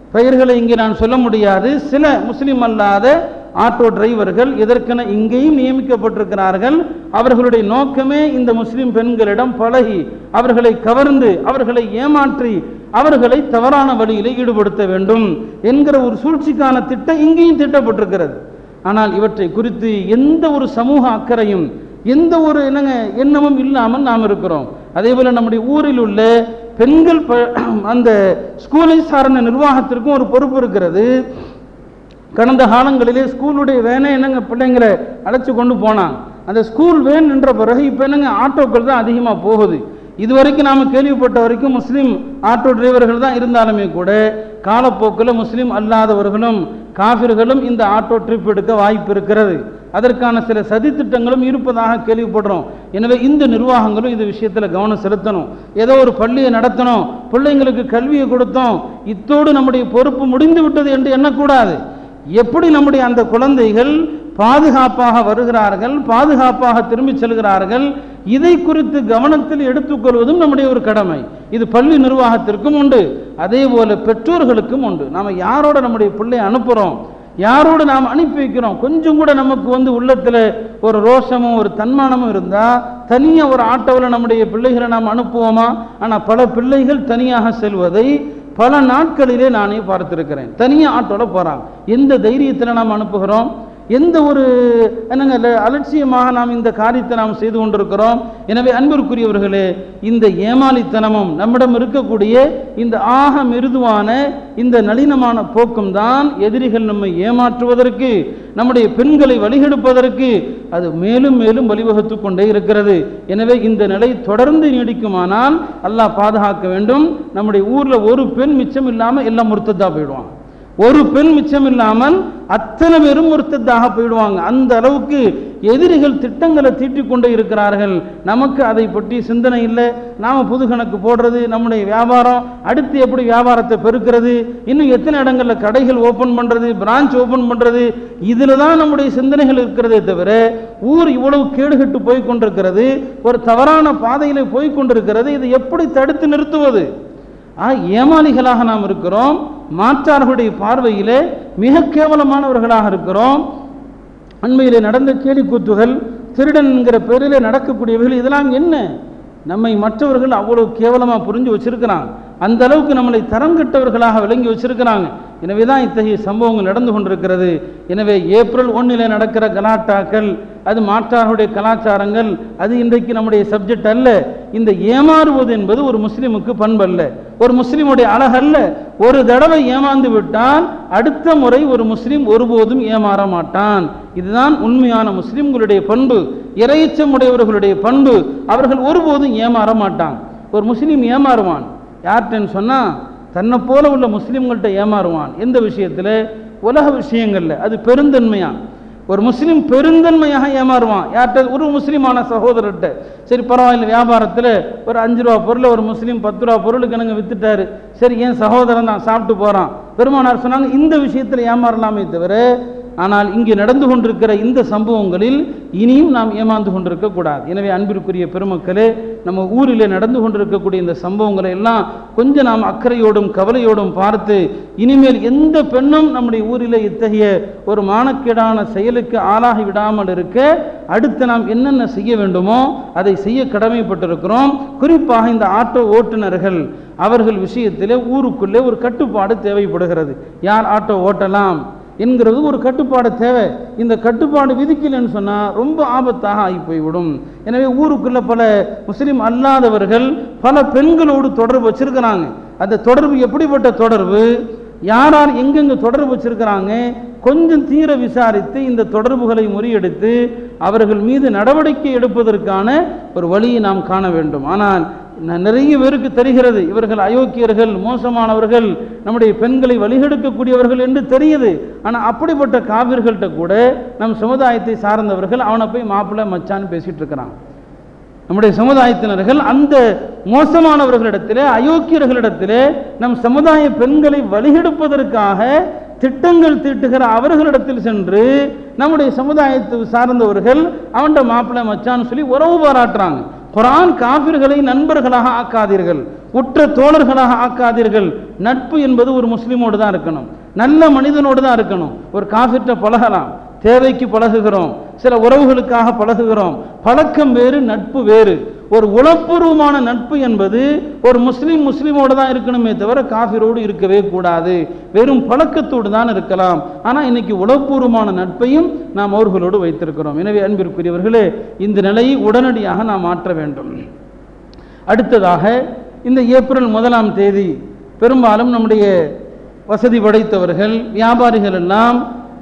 பெயர்களை இங்கே நான் சொல்ல முடியாது சில முஸ்லிம் அல்லாத ஆட்டோ டிரைவர்கள் இதற்கென இங்கேயும் நியமிக்கப்பட்டிருக்கிறார்கள் அவர்களுடைய நோக்கமே இந்த முஸ்லிம் பெண்களிடம் பழகி அவர்களை கவர்ந்து அவர்களை ஏமாற்றி அவர்களை தவறான வழியிலே ஈடுபடுத்த வேண்டும் என்கிற ஒரு சூழ்ச்சிக்கான திட்டம் இங்கேயும் திட்டப்பட்டிருக்கிறது ஆனால் இவற்றை குறித்து எந்த ஒரு சமூக அக்கறையும் எந்த ஒரு என்னங்க எண்ணமும் இல்லாமல் நாம் இருக்கிறோம் அதே போல நம்முடைய ஊரில் உள்ள பெண்கள் ப- அந்த ஸ்கூலை சார்ந்த நிர்வாகத்திற்கும் ஒரு பொறுப்பு இருக்கிறது கடந்த காலங்களிலே ஸ்கூலுடைய வேனை என்னங்க பிள்ளைங்களை அழைச்சி கொண்டு போனாங்க அந்த ஸ்கூல் வேன் என்ற பிறகு இப்போ என்னங்க ஆட்டோக்கள் தான் அதிகமாக போகுது இதுவரைக்கும் நாம் கேள்விப்பட்ட வரைக்கும் முஸ்லீம் ஆட்டோ டிரைவர்கள் தான் இருந்தாலுமே கூட காலப்போக்கில் முஸ்லீம் அல்லாதவர்களும் காபிர்களும் இந்த ஆட்டோ ட்ரிப் எடுக்க வாய்ப்பு இருக்கிறது அதற்கான சில சதித்திட்டங்களும் இருப்பதாக கேள்விப்படுறோம் எனவே இந்த நிர்வாகங்களும் இந்த விஷயத்தில் கவனம் செலுத்தணும் ஏதோ ஒரு பள்ளியை நடத்தணும் பிள்ளைங்களுக்கு கல்வியை கொடுத்தோம் இத்தோடு நம்முடைய பொறுப்பு முடிந்து விட்டது என்று எண்ணக்கூடாது எப்படி நம்முடைய அந்த குழந்தைகள் பாதுகாப்பாக வருகிறார்கள் பாதுகாப்பாக திரும்பிச் செல்கிறார்கள் இதை குறித்து கவனத்தில் எடுத்துக்கொள்வதும் நம்முடைய ஒரு கடமை இது பள்ளி நிர்வாகத்திற்கும் உண்டு அதே போல பெற்றோர்களுக்கும் உண்டு நாம யாரோட நம்முடைய பிள்ளையை அனுப்புகிறோம் யாரோடு நாம் அனுப்பி வைக்கிறோம் கொஞ்சம் கூட நமக்கு வந்து உள்ளத்தில் ஒரு ரோஷமும் ஒரு தன்மானமும் இருந்தால் தனியாக ஒரு ஆட்டோவில் நம்முடைய பிள்ளைகளை நாம் அனுப்புவோமா ஆனால் பல பிள்ளைகள் தனியாக செல்வதை பல நாட்களிலே நானே பார்த்திருக்கிறேன் தனியாக ஆட்டோவில் போகிறாங்க எந்த தைரியத்தில் நாம் அனுப்புகிறோம் எந்த ஒரு என்னங்க ல- அலட்சியமாக நாம் இந்த காரியத்தை நாம் செய்து கொண்டிருக்கிறோம் எனவே அன்பிற்குரியவர்களே இந்த ஏமாளித்தனமும் நம்மிடம் இருக்கக்கூடிய இந்த ஆக மிருதுவான இந்த நளினமான போக்கும் தான் எதிரிகள் நம்மை ஏமாற்றுவதற்கு நம்முடைய பெண்களை வழிகெடுப்பதற்கு அது மேலும் மேலும் வழிவகுத்து கொண்டே இருக்கிறது எனவே இந்த நிலை தொடர்ந்து நீடிக்குமானால் அல்லாஹ் பாதுகாக்க வேண்டும் நம்முடைய ஊர்ல ஒரு பெண் மிச்சம் இல்லாம எல்லாம் முர்த்ததா போயிடுவாங்க ஒரு பெண் மிச்சம் இல்லாமல் அத்தனை பேரும் முர்த்ததாக போயிடுவாங்க அந்த அளவுக்கு எதிரிகள் திட்டங்களை தீட்டிக் கொண்டே இருக்கிறார்கள் நமக்கு அதை பற்றி சிந்தனை இல்லை நாம புது கணக்கு போடுறது நம்முடைய வியாபாரம் அடுத்து எப்படி வியாபாரத்தை பெருக்கிறது இன்னும் எத்தனை இடங்கள்ல கடைகள் ஓபன் பண்றது பிரான்ச் ஓபன் பண்றது இதுல தான் நம்முடைய சிந்தனைகள் இருக்கிறதே தவிர ஊர் இவ்வளவு கேடுகட்டு போய் கொண்டிருக்கிறது ஒரு தவறான பாதையிலே போய் கொண்டிருக்கிறது இதை எப்படி தடுத்து நிறுத்துவது ஆக ஏமாளிகளாக நாம் இருக்கிறோம் மாற்றார்களுடைய பார்வையிலே மிக கேவலமானவர்களாக இருக்கிறோம் அண்மையிலே நடந்த கேலிக்கூத்துகள் திருடன் என்கிற பேரிலே நடக்கக்கூடியவைகள் இதெல்லாம் என்ன நம்மை மற்றவர்கள் அவ்வளவு கேவலமாக புரிஞ்சு வச்சிருக்கிறாங்க அந்த அளவுக்கு நம்மளை தரம் கெட்டவர்களாக விளங்கி வச்சிருக்கிறாங்க எனவே தான் இத்தகைய சம்பவங்கள் நடந்து கொண்டிருக்கிறது எனவே ஏப்ரல் ஒன்றில் நடக்கிற கலாட்டாக்கள் அது மாற்றாருடைய கலாச்சாரங்கள் அது இன்றைக்கு நம்முடைய சப்ஜெக்ட் அல்ல இந்த ஏமாறுவது என்பது ஒரு முஸ்லிமுக்கு பண்பல்ல ஒரு முஸ்லிமுடைய அழகல்ல ஒரு தடவை ஏமாந்து விட்டால் அடுத்த முறை ஒரு முஸ்லிம் ஒருபோதும் ஏமாற மாட்டான் இதுதான் உண்மையான முஸ்லிம்களுடைய பண்பு இறையச்சம் உடையவர்களுடைய பண்பு அவர்கள் ஒருபோதும் ஏமாற மாட்டான் ஒரு முஸ்லீம் ஏமாறுவான் யார்கிட்டன்னு சொன்னால் தன்னை போல உள்ள முஸ்லீம்கள்ட்ட ஏமாறுவான் எந்த விஷயத்தில் உலக விஷயங்களில் அது பெருந்தன்மையா ஒரு முஸ்லீம் பெருந்தன்மையாக ஏமாறுவான் யார்கிட்ட ஒரு முஸ்லீமான சகோதரர்கிட்ட சரி பரவாயில்ல வியாபாரத்தில் ஒரு அஞ்சு ரூபா பொருளை ஒரு முஸ்லீம் பத்து ரூபா பொருளுக்கு எனக்கு வித்துட்டாரு சரி என் சகோதரன் தான் சாப்பிட்டு போகிறான் பெருமானார் சொன்னாங்க இந்த விஷயத்தில் ஏமாறலாமே தவிர ஆனால் இங்கே நடந்து கொண்டிருக்கிற இந்த சம்பவங்களில் இனியும் நாம் ஏமாந்து கொண்டிருக்க கூடாது எனவே அன்பிற்குரிய பெருமக்களே நம்ம ஊரிலே நடந்து கொண்டிருக்கக்கூடிய இந்த சம்பவங்களை எல்லாம் கொஞ்சம் நாம் அக்கறையோடும் கவலையோடும் பார்த்து இனிமேல் எந்த பெண்ணும் நம்முடைய ஊரிலே இத்தகைய ஒரு மானக்கேடான செயலுக்கு ஆளாகி விடாமல் இருக்க அடுத்து நாம் என்னென்ன செய்ய வேண்டுமோ அதை செய்ய கடமைப்பட்டிருக்கிறோம் குறிப்பாக இந்த ஆட்டோ ஓட்டுநர்கள் அவர்கள் விஷயத்திலே ஊருக்குள்ளே ஒரு கட்டுப்பாடு தேவைப்படுகிறது யார் ஆட்டோ ஓட்டலாம் என்கிறது ஒரு கட்டுப்பாடு தேவை இந்த கட்டுப்பாடு விதிக்கலைன்னு சொன்னால் ரொம்ப ஆபத்தாக ஆகி போய்விடும் எனவே ஊருக்குள்ள பல முஸ்லீம் அல்லாதவர்கள் பல பெண்களோடு தொடர்பு வச்சிருக்கிறாங்க அந்த தொடர்பு எப்படிப்பட்ட தொடர்பு யார் யார் எங்கெங்க தொடர்பு வச்சிருக்கிறாங்க கொஞ்சம் தீர விசாரித்து இந்த தொடர்புகளை முறியடித்து அவர்கள் மீது நடவடிக்கை எடுப்பதற்கான ஒரு வழியை நாம் காண வேண்டும் ஆனால் ந- நிறைய பேருக்கு தெரிகிறது இவர்கள் அயோக்கியர்கள் மோசமானவர்கள் நம்முடைய பெண்களை வழிகெடுக்கக்கூடியவர்கள் என்று தெரியுது ஆனால் அப்படிப்பட்ட காவிர்கள்ட்ட கூட நம் சமுதாயத்தை சார்ந்தவர்கள் அவனை போய் மாப்பிள்ளை மச்சான்னு பேசிட்டு இருக்கிறான் நம்முடைய சமுதாயத்தினர்கள் அந்த மோசமானவர்களிடத்திலே அயோக்கியர்களிடத்திலே நம் சமுதாய பெண்களை வழிகெடுப்பதற்காக திட்டங்கள் தீட்டுகிற அவர்களிடத்தில் சென்று நம்முடைய சமுதாயத்தை சார்ந்தவர்கள் அவன்கிட்ட மாப்பிள்ளை மச்சான்னு சொல்லி உறவு பாராட்டுறாங்க குரான் காபிர்களை நண்பர்களாக ஆக்காதீர்கள் உற்ற தோழர்களாக ஆக்காதீர்கள் நட்பு என்பது ஒரு முஸ்லீமோடு தான் இருக்கணும் நல்ல மனிதனோடு தான் இருக்கணும் ஒரு காஃபிர்ட்ட பழகலாம் தேவைக்கு பழகுகிறோம் சில உறவுகளுக்காக பழகுகிறோம் பழக்கம் வேறு நட்பு வேறு ஒரு உளப்பூர்வமான நட்பு என்பது ஒரு முஸ்லீம் முஸ்லீமோடு தான் இருக்கணுமே தவிர காஃபிரோடு இருக்கவே கூடாது வெறும் பழக்கத்தோடு தான் இருக்கலாம் ஆனால் இன்னைக்கு உளப்பூர்வமான நட்பையும் நாம் அவர்களோடு வைத்திருக்கிறோம் எனவே அன்பிற்குரியவர்களே இந்த நிலையை உடனடியாக நாம் மாற்ற வேண்டும் அடுத்ததாக இந்த ஏப்ரல் முதலாம் தேதி பெரும்பாலும் நம்முடைய வசதி படைத்தவர்கள் வியாபாரிகள் எல்லாம்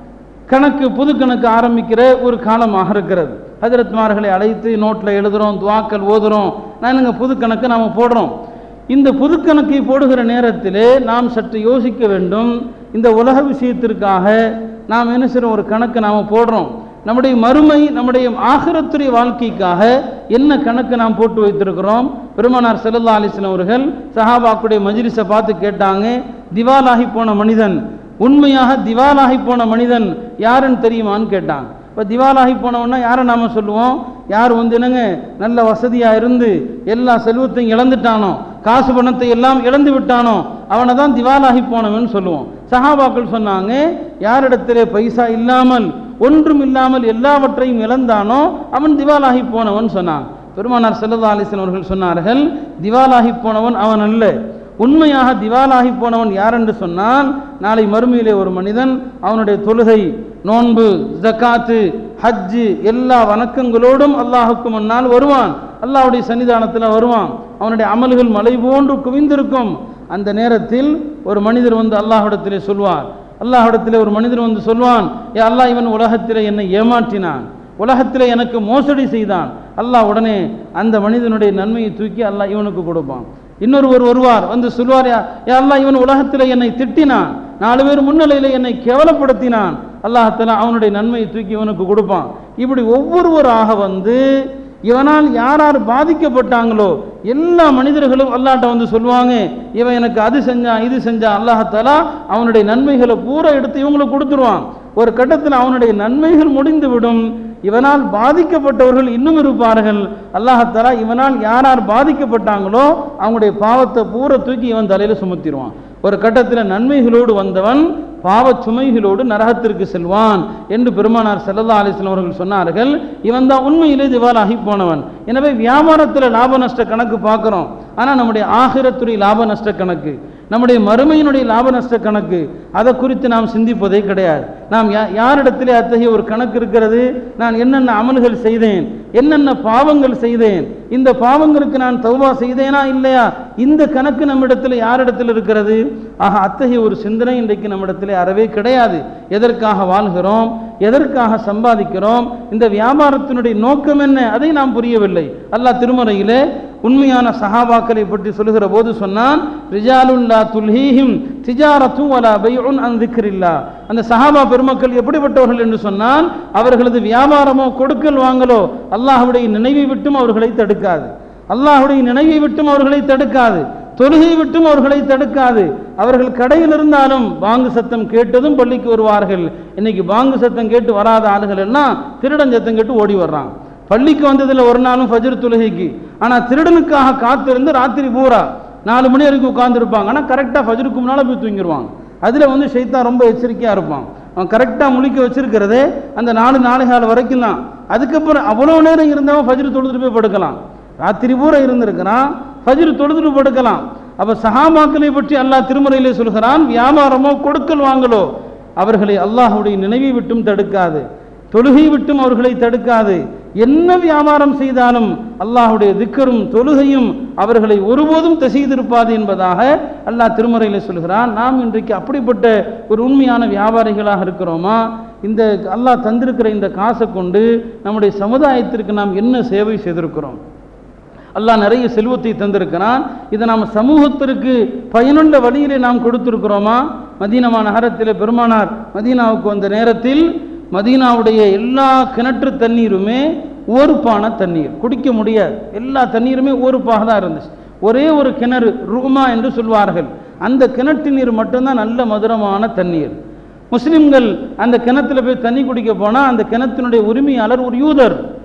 கணக்கு புது கணக்கு ஆரம்பிக்கிற ஒரு காலமாக இருக்கிறது ஹஜரத்மார்களை அழைத்து நோட்டில் எழுதுகிறோம் துவாக்கள் ஓதுறோம் நானுங்க புது கணக்கு நாம் போடுறோம் இந்த புது கணக்கை போடுகிற நேரத்திலே நாம் சற்று யோசிக்க வேண்டும் இந்த உலக விஷயத்திற்காக நாம் என்ன செய்கிறோம் ஒரு கணக்கு நாம் போடுறோம் நம்முடைய மறுமை நம்முடைய ஆகிரத்துடைய வாழ்க்கைக்காக என்ன கணக்கு நாம் போட்டு வைத்திருக்கிறோம் பெருமானார் செல்லல்லா அலிஸ்லாம் அவர்கள் சஹாபாக்குடைய மஜ்லிஸை பார்த்து கேட்டாங்க திவாலாகி போன மனிதன் உண்மையாக திவாலாகி போன மனிதன் யாருன்னு தெரியுமான்னு கேட்டாங்க இப்போ திவாலாகி போனவன்னா யாரை நாம சொல்லுவோம் யார் வந்து என்னங்க நல்ல வசதியாக இருந்து எல்லா செல்வத்தையும் இழந்துட்டானோ காசு பணத்தை எல்லாம் இழந்து விட்டானோ அவனை தான் திவாலாகி போனவன் சொல்லுவோம் சஹாபாக்கள் சொன்னாங்க யாரிடத்திலே பைசா இல்லாமல் ஒன்றும் இல்லாமல் எல்லாவற்றையும் இழந்தானோ அவன் திவாலாகி போனவன் சொன்னான் பெருமானார் செல்லதா அலிசன் அவர்கள் சொன்னார்கள் திவாலாகி போனவன் அவன் அல்ல உண்மையாக திவாலாகி போனவன் யார் என்று சொன்னால் நாளை மறுமையிலே ஒரு மனிதன் அவனுடைய தொழுகை நோன்பு ஜக்காத்து ஹஜ்ஜு எல்லா வணக்கங்களோடும் அல்லாஹுக்கு முன்னால் வருவான் அல்லாஹ்வுடைய சன்னிதானத்தில் வருவான் அவனுடைய அமல்கள் மலை போன்று குவிந்திருக்கும் அந்த நேரத்தில் ஒரு மனிதர் வந்து அல்லாஹ்விடத்திலே சொல்வார் அல்லாஹ்விடத்திலே ஒரு மனிதர் வந்து சொல்வான் ஏ அல்லாஹ் இவன் உலகத்திலே என்னை ஏமாற்றினான் உலகத்திலே எனக்கு மோசடி செய்தான் அல்லாஹ் உடனே அந்த மனிதனுடைய நன்மையை தூக்கி அல்லாஹ் இவனுக்கு கொடுப்பான் இன்னொருவர் வருவார் வந்து சொல்வார் யா யா அல்லாஹ் இவன் உலகத்தில் என்னை திட்டினான் நாலு பேர் முன்னிலையில் என்னை கேவலப்படுத்தினான் அல்லாஹத்தாலா அவனுடைய நன்மையை தூக்கி இவனுக்கு கொடுப்பான் இப்படி ஒவ்வொருவராக வந்து இவனால் யார் யார் பாதிக்கப்பட்டாங்களோ எல்லா மனிதர்களும் அல்லாட்ட வந்து சொல்லுவாங்க இவன் எனக்கு அது செஞ்சான் இது செஞ்சான் அல்லாஹத்தாலா அவனுடைய நன்மைகளை பூரா எடுத்து இவங்களுக்கு கொடுத்துருவான் ஒரு கட்டத்தில் அவனுடைய நன்மைகள் முடிந்து விடும் இவனால் பாதிக்கப்பட்டவர்கள் இன்னும் இருப்பார்கள் அல்லாஹத்தாலா இவனால் யார் யார் பாதிக்கப்பட்டாங்களோ அவங்களுடைய பாவத்தை பூரா தூக்கி இவன் தலையில் சுமத்திடுவான் ஒரு கட்டத்தில் நன்மைகளோடு வந்தவன் பாவச் சுமைகளோடு நரகத்திற்கு செல்வான் என்று பெருமானார் செல்லல்லா அலிஸ்லாம் அவர்கள் சொன்னார்கள் இவன் தான் உண்மையிலே திவாலாகி போனவன் எனவே வியாபாரத்தில் லாப நஷ்ட கணக்கு பார்க்குறோம் ஆனால் நம்முடைய ஆகிரத்துறை லாப நஷ்ட கணக்கு நம்முடைய மறுமையினுடைய லாப நஷ்ட கணக்கு அதை குறித்து நாம் சிந்திப்பதே கிடையாது நாம் யா யாரிடத்திலே அத்தகைய ஒரு கணக்கு இருக்கிறது நான் என்னென்ன அமல்கள் செய்தேன் என்னென்ன பாவங்கள் செய்தேன் இந்த பாவங்களுக்கு நான் தௌபா செய்தேனா இல்லையா இந்த கணக்கு நம்மிடத்தில் யாரிடத்தில் இருக்கிறது ஆக அத்தகைய ஒரு சிந்தனை இன்றைக்கு நம்மிடத்தில் அறவே கிடையாது எதற்காக வாழ்கிறோம் எதற்காக சம்பாதிக்கிறோம் இந்த வியாபாரத்தினுடைய நோக்கம் என்ன அதை நாம் புரியவில்லை அல்லாஹ் திருமறையிலே உண்மையான சஹாபாக்களை பற்றி சொல்லுகிற போது சொன்னான் ரிஜாலுல்லா துல்ஹீஹிம் திஜாரத்து வலா பைஉன் அன் திக்ரில்லா அந்த சஹாபா பெருமக்கள் எப்படிப்பட்டவர்கள் என்று சொன்னால் அவர்களது வியாபாரமோ கொடுக்கல் வாங்கலோ அல்லாஹ்வுடைய நினைவை விட்டும் அவர்களை தடுக்காது அல்லாஹ்வுடைய நினைவை விட்டும் அவர்களை தடுக்காது தொழுகை விட்டும் அவர்களை தடுக்காது அவர்கள் கடையில் இருந்தாலும் பாங்கு சத்தம் கேட்டதும் பள்ளிக்கு வருவார்கள் இன்னைக்கு பாங்கு சத்தம் கேட்டு வராத ஆளுகள் எல்லாம் திருடன் சத்தம் கேட்டு ஓடி வர்றாங்க பள்ளிக்கு வந்ததில் ஒரு நாளும் ஃபஜர் தொழுகைக்கு ஆனால் திருடனுக்காக காத்திருந்து ராத்திரி பூரா நாலு மணி வரைக்கும் உட்காந்துருப்பாங்க ஆனால் கரெக்டாக ஃபஜருக்கு முன்னால் போய் தூங்கிடுவாங்க அதில் வந்து ஷைத்தான் ரொம்ப எச்சரிக்கையாக இருப்பான் அவன் கரெக்டாக முழிக்க வச்சிருக்கிறதே அந்த நாலு நாலு கால வரைக்கும் தான் அதுக்கப்புறம் அவ்வளோ நேரம் இருந்தவன் ஃபஜ்ரு தொழுதுட்டு போய் படுக்கலாம் ராத்திரி பூரா இருந்திருக்கிறான் ஃபஜ்ரு தொழுதுட்டு படுக்கலாம் அப்போ சஹாபாக்களை பற்றி அல்லாஹ் திருமுறையிலே சொல்கிறான் வியாபாரமோ கொடுக்கல் வாங்கலோ அவர்களை அல்லாஹ்வுடைய நினைவை விட்டும் தடுக்காது தொழுகை விட்டும் அவர்களை தடுக்காது என்ன வியாபாரம் செய்தாலும் அல்லாஹ்வுடைய திக்கரும் தொழுகையும் அவர்களை ஒருபோதும் திசைதிருப்பாது என்பதாக அல்லாஹ் திருமறையில் சொல்கிறான் நாம் இன்றைக்கு அப்படிப்பட்ட ஒரு உண்மையான வியாபாரிகளாக இருக்கிறோமா இந்த அல்லாஹ் தந்திருக்கிற இந்த காசை கொண்டு நம்முடைய சமுதாயத்திற்கு நாம் என்ன சேவை செய்திருக்கிறோம் அல்லாஹ் நிறைய செல்வத்தை தந்திருக்கிறான் இதை நாம் சமூகத்திற்கு பயனுள்ள வழியிலே நாம் கொடுத்திருக்கிறோமா மதீனமா நகரத்தில் பெருமானார் மதீனாவுக்கு வந்த நேரத்தில் மதீனாவுடைய எல்லா கிணற்று தண்ணீருமே ஓருப்பான தண்ணீர் குடிக்க முடியாது எல்லா தண்ணீருமே ஓருப்பாக தான் இருந்துச்சு ஒரே ஒரு கிணறு ரூமா என்று சொல்வார்கள் அந்த கிணற்று நீர் மட்டும்தான் நல்ல மதுரமான தண்ணீர் முஸ்லிம்கள் அந்த கிணத்துல போய் தண்ணி குடிக்க போனால் அந்த கிணத்தினுடைய உரிமையாளர் ஒரு யூதர்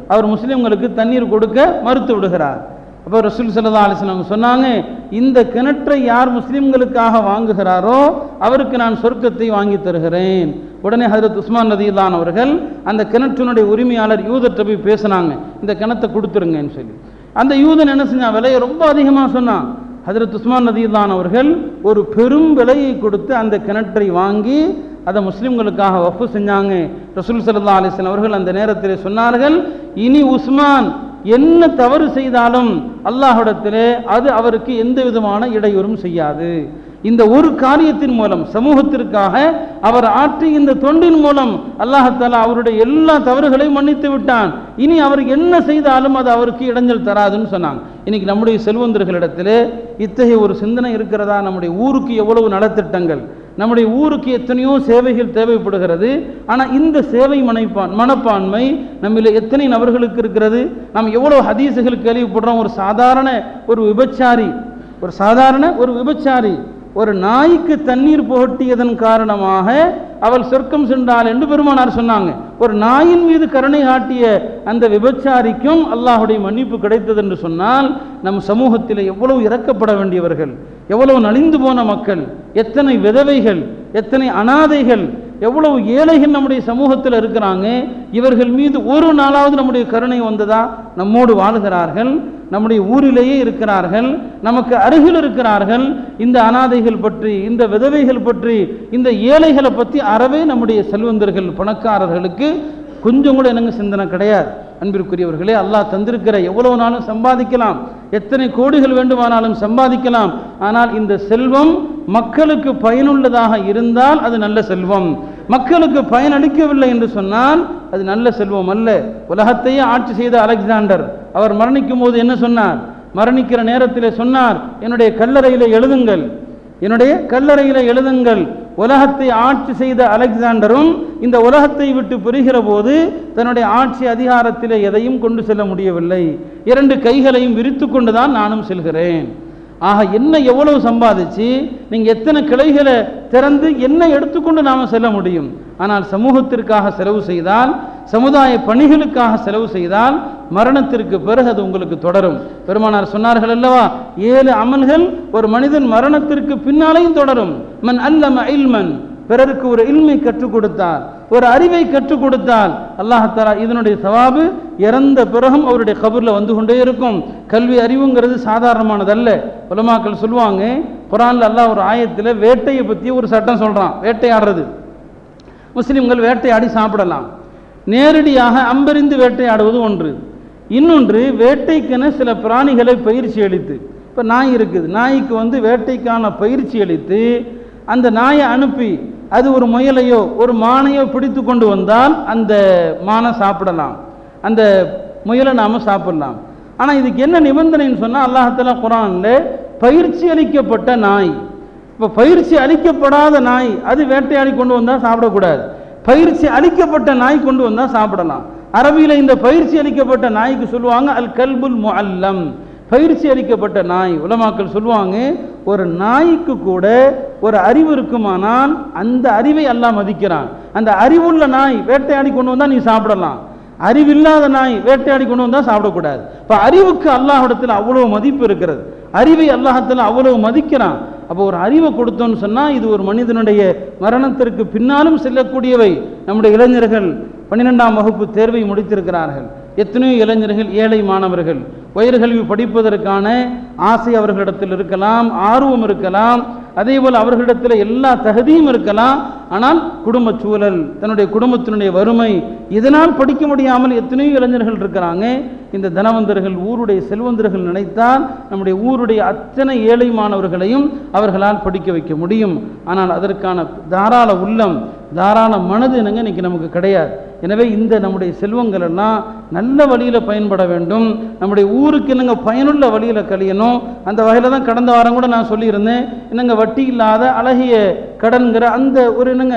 அவர் முஸ்லிம்களுக்கு தண்ணீர் கொடுக்க மறுத்து விடுகிறார் அப்போ ரசூல் சல்லா அலிஸ்லாம் சொன்னாங்க இந்த கிணற்றை யார் முஸ்லிம்களுக்காக வாங்குகிறாரோ அவருக்கு நான் சொர்க்கத்தை வாங்கி தருகிறேன் உடனே ஹஜரத் உஸ்மான் நதியிலான் அவர்கள் அந்த கிணற்றினுடைய உரிமையாளர் யூதர்கிட்ட போய் பேசினாங்க இந்த கிணத்தை கொடுத்துருங்கன்னு சொல்லி அந்த யூதன் என்ன செஞ்சான் விலையை ரொம்ப அதிகமாக சொன்னான் ஹஜரத் உஸ்மான் நதியிலான் அவர்கள் ஒரு பெரும் விலையை கொடுத்து அந்த கிணற்றை வாங்கி அதை முஸ்லிம்களுக்காக வஃபு செஞ்சாங்க ரசூல் சல்லா அலிஸ்லாம் அவர்கள் அந்த நேரத்தில் சொன்னார்கள் இனி உஸ்மான் என்ன தவறு செய்தாலும் அல்லாஹ்விடத்திலே அது அவருக்கு எந்த விதமான இடையூறும் செய்யாது இந்த ஒரு காரியத்தின் மூலம் சமூகத்திற்காக அவர் ஆற்றிய இந்த தொண்டின் மூலம் அல்லாஹாலா அவருடைய எல்லா தவறுகளையும் மன்னித்து விட்டான் இனி அவர் என்ன செய்தாலும் அது அவருக்கு இடைஞ்சல் தராதுன்னு சொன்னாங்க இன்னைக்கு நம்முடைய செல்வந்தர்களிடத்திலே இத்தகைய ஒரு சிந்தனை இருக்கிறதா நம்முடைய ஊருக்கு எவ்வளவு நலத்திட்டங்கள் நம்முடைய ஊருக்கு எத்தனையோ சேவைகள் தேவைப்படுகிறது ஆனால் இந்த சேவை மனைப்பான் மனப்பான்மை நம்மில் எத்தனை நபர்களுக்கு இருக்கிறது நாம் எவ்வளோ ஹதீசுகள் கேள்விப்படுறோம் ஒரு சாதாரண ஒரு விபச்சாரி ஒரு சாதாரண ஒரு விபச்சாரி ஒரு நாய்க்கு தண்ணீர் புகட்டியதன் காரணமாக அவள் சொர்க்கம் சென்றாள் என்று பெருமானார் சொன்னாங்க ஒரு நாயின் மீது கருணை காட்டிய அந்த விபச்சாரிக்கும் அல்லாஹுடைய மன்னிப்பு கிடைத்தது என்று சொன்னால் நம் சமூகத்தில் எவ்வளவு இறக்கப்பட வேண்டியவர்கள் எவ்வளவு நலிந்து போன மக்கள் எத்தனை விதவைகள் எத்தனை அனாதைகள் எவ்வளவு ஏழைகள் நம்முடைய சமூகத்தில் இருக்கிறாங்க இவர்கள் மீது ஒரு நாளாவது நம்முடைய கருணை வந்ததா நம்மோடு வாழுகிறார்கள் நம்முடைய ஊரிலேயே இருக்கிறார்கள் நமக்கு அருகில் இருக்கிறார்கள் இந்த அனாதைகள் பற்றி இந்த விதவைகள் பற்றி இந்த ஏழைகளை பற்றி அறவே நம்முடைய செல்வந்தர்கள் பணக்காரர்களுக்கு கொஞ்சம் கூட என்னங்க சிந்தனை கிடையாது அன்பிற்குரியவர்களே அல்லாஹ் தந்திருக்கிற எவ்வளவு நாளும் சம்பாதிக்கலாம் எத்தனை கோடிகள் வேண்டுமானாலும் சம்பாதிக்கலாம் ஆனால் இந்த செல்வம் மக்களுக்கு பயனுள்ளதாக இருந்தால் அது நல்ல செல்வம் மக்களுக்கு பயனளிக்கவில்லை என்று சொன்னால் அது நல்ல செல்வம் அல்ல உலகத்தையே ஆட்சி செய்த அலெக்சாண்டர் அவர் மரணிக்கும் போது என்ன சொன்னார் மரணிக்கிற நேரத்தில் சொன்னார் என்னுடைய கல்லறையில் எழுதுங்கள் என்னுடைய கல்லறையில் எழுதுங்கள் உலகத்தை ஆட்சி செய்த அலெக்சாண்டரும் இந்த உலகத்தை விட்டு பெறுகிற போது தன்னுடைய ஆட்சி அதிகாரத்தில் எதையும் கொண்டு செல்ல முடியவில்லை இரண்டு கைகளையும் விரித்து கொண்டுதான் நானும் செல்கிறேன் ஆக என்ன எவ்வளவு சம்பாதிச்சு நீங்கள் எத்தனை கிளைகளை திறந்து என்ன எடுத்துக்கொண்டு நாம் செல்ல முடியும் ஆனால் சமூகத்திற்காக செலவு செய்தால் சமுதாய பணிகளுக்காக செலவு செய்தால் மரணத்திற்கு பிறகு அது உங்களுக்கு தொடரும் பெருமானார் சொன்னார்கள் அல்லவா ஏழு அமல்கள் ஒரு மனிதன் மரணத்திற்கு பின்னாலேயும் தொடரும் மன் அல்லம இல்மன் பிறருக்கு ஒரு இல்மை கற்றுக் கொடுத்தார் ஒரு அறிவை கற்றுக் கொடுத்தால் அல்லாஹாலா இதனுடைய சவாபு இறந்த பிறகும் அவருடைய கபூரில் வந்து கொண்டே இருக்கும் கல்வி அறிவுங்கிறது சாதாரணமானதல்ல உலமாக்கள் சொல்லுவாங்க குரான்ல அல்லாஹ் ஒரு ஆயத்தில் வேட்டையை பற்றி ஒரு சட்டம் சொல்கிறான் வேட்டையாடுறது முஸ்லிம்கள் வேட்டையாடி சாப்பிடலாம் நேரடியாக அம்பெறிந்து வேட்டையாடுவது ஒன்று இன்னொன்று வேட்டைக்கென சில பிராணிகளை பயிற்சி அளித்து இப்போ நாய் இருக்குது நாய்க்கு வந்து வேட்டைக்கான பயிற்சி அளித்து அந்த நாயை அனுப்பி அது ஒரு முயலையோ ஒரு மானையோ பிடித்து கொண்டு வந்தால் அந்த மானை சாப்பிடலாம் அந்த முயலை நாம் சாப்பிடலாம் ஆனால் இதுக்கு என்ன நிபந்தனைன்னு சொன்னால் அல்லாஹால குரானில் பயிற்சி அளிக்கப்பட்ட நாய் இப்போ பயிற்சி அளிக்கப்படாத நாய் அது வேட்டையாடி கொண்டு வந்தால் சாப்பிடக்கூடாது பயிற்சி அளிக்கப்பட்ட நாய் கொண்டு வந்தால் சாப்பிடலாம் அரபியில் இந்த பயிற்சி அளிக்கப்பட்ட நாய்க்கு சொல்லுவாங்க அல் கல்புல் முஅல்லம் பயிற்சி அளிக்கப்பட்ட நாய் உலமாக்கள் சொல்லுவாங்க ஒரு நாய்க்கு கூட ஒரு அறிவு இருக்குமானால் அந்த அறிவை அல்லாஹ் மதிக்கிறான் அந்த அறிவுள்ள நாய் வேட்டையாடி கொண்டு வந்தால் நீ சாப்பிடலாம் அறிவில்லாத நாய் வேட்டையாடி கொண்டு வந்தால் சாப்பிடக்கூடாது இப்போ அறிவுக்கு அல்லாஹிடத்தில் அவ்வளோ மதிப்பு இருக்கிறது அறிவை அல்லாஹத்தில் அவ்வளவு மதிக்கிறான் அப்போ ஒரு அறிவை கொடுத்தோன்னு சொன்னால் இது ஒரு மனிதனுடைய மரணத்திற்கு பின்னாலும் செல்லக்கூடியவை நம்முடைய இளைஞர்கள் பன்னிரெண்டாம் வகுப்பு தேர்வை முடித்திருக்கிறார்கள் எத்தனையோ இளைஞர்கள் ஏழை மாணவர்கள் உயர்கல்வி படிப்பதற்கான ஆசை அவர்களிடத்தில் இருக்கலாம் ஆர்வம் இருக்கலாம் அதே போல் அவர்களிடத்தில் எல்லா தகுதியும் இருக்கலாம் ஆனால் குடும்ப சூழல் தன்னுடைய குடும்பத்தினுடைய வறுமை இதனால் படிக்க முடியாமல் எத்தனையோ இளைஞர்கள் இருக்கிறாங்க இந்த தனவந்தர்கள் ஊருடைய செல்வந்தர்கள் நினைத்தால் நம்முடைய ஊருடைய அத்தனை ஏழை மாணவர்களையும் அவர்களால் படிக்க வைக்க முடியும் ஆனால் அதற்கான தாராள உள்ளம் தாராள மனது என்னங்க இன்னைக்கு நமக்கு கிடையாது எனவே இந்த நம்முடைய செல்வங்கள் எல்லாம் நல்ல வழியில் பயன்பட வேண்டும் நம்முடைய ஊருக்கு என்னங்க பயனுள்ள வழியில் கழியணும் அந்த வகையில் தான் கடந்த வாரம் கூட நான் சொல்லியிருந்தேன் என்னங்க வட்டி இல்லாத அழகிய கடன்கிற அந்த ஒரு என்னங்க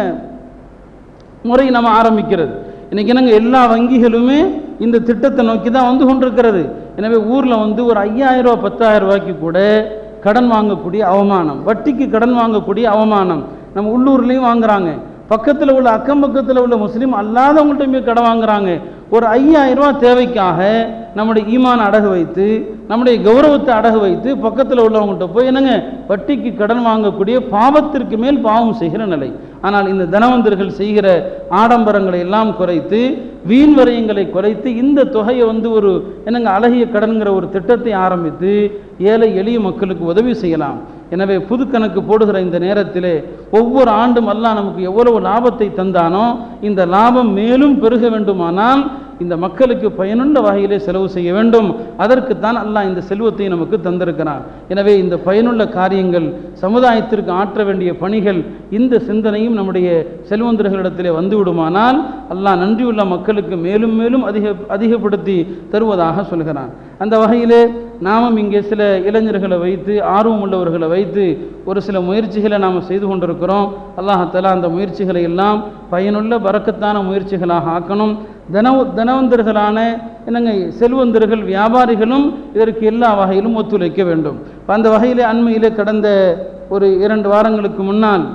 முறை நம்ம ஆரம்பிக்கிறது இன்னைக்கு என்னங்க எல்லா வங்கிகளுமே இந்த திட்டத்தை நோக்கி தான் வந்து கொண்டிருக்கிறது எனவே ஊரில் வந்து ஒரு ஐயாயிரம் ரூபா பத்தாயிரம் ரூபாய்க்கு கூட கடன் வாங்கக்கூடிய அவமானம் வட்டிக்கு கடன் வாங்கக்கூடிய அவமானம் நம்ம உள்ளூர்லேயும் வாங்குறாங்க பக்கத்தில் உள்ள அக்கம் பக்கத்தில் உள்ள முஸ்லீம் அல்லாதவங்கள்ட்ட போய் கடன் வாங்குறாங்க ஒரு ஐயாயிரம் ரூபாய் தேவைக்காக நம்முடைய ஈமான் அடகு வைத்து நம்முடைய கௌரவத்தை அடகு வைத்து பக்கத்தில் உள்ளவங்ககிட்ட போய் என்னங்க வட்டிக்கு கடன் வாங்கக்கூடிய பாவத்திற்கு மேல் பாவம் செய்கிற நிலை ஆனால் இந்த தனவந்தர்கள் செய்கிற ஆடம்பரங்களை எல்லாம் குறைத்து வீண் வரையங்களை குறைத்து இந்த தொகையை வந்து ஒரு என்னங்க அழகிய கடன்கிற ஒரு திட்டத்தை ஆரம்பித்து ஏழை எளிய மக்களுக்கு உதவி செய்யலாம் எனவே புது கணக்கு போடுகிற இந்த நேரத்திலே ஒவ்வொரு ஆண்டும் அல்லாஹ் நமக்கு எவ்வளவு லாபத்தை தந்தானோ இந்த லாபம் மேலும் பெருக வேண்டுமானால் இந்த மக்களுக்கு பயனுள்ள வகையிலே செலவு செய்ய வேண்டும் அதற்குத்தான் அல்லாஹ் இந்த செல்வத்தை நமக்கு தந்திருக்கிறான் எனவே இந்த பயனுள்ள காரியங்கள் சமுதாயத்திற்கு ஆற்ற வேண்டிய பணிகள் இந்த சிந்தனையும் நம்முடைய செல்வந்தர்களிடத்திலே வந்து விடுமானால் அல்லாஹ் நன்றியுள்ள மக்களுக்கு மேலும் மேலும் அதிக அதிகப்படுத்தி தருவதாக சொல்கிறான் அந்த வகையிலே நாமும் இங்கே சில இளைஞர்களை வைத்து ஆர்வம் உள்ளவர்களை வைத்து ஒரு சில முயற்சிகளை நாம் செய்து கொண்டிருக்கிறோம் அல்லாஹாலா அந்த முயற்சிகளை எல்லாம் பயனுள்ள பறக்கத்தான முயற்சிகளாக ஆக்கணும் தனவ தனவந்தர்களான என்னங்க செல்வந்தர்கள் வியாபாரிகளும் இதற்கு எல்லா வகையிலும் ஒத்துழைக்க வேண்டும் இப்ப அந்த வகையிலே அண்மையிலே கடந்த ஒரு இரண்டு வாரங்களுக்கு முன்னால்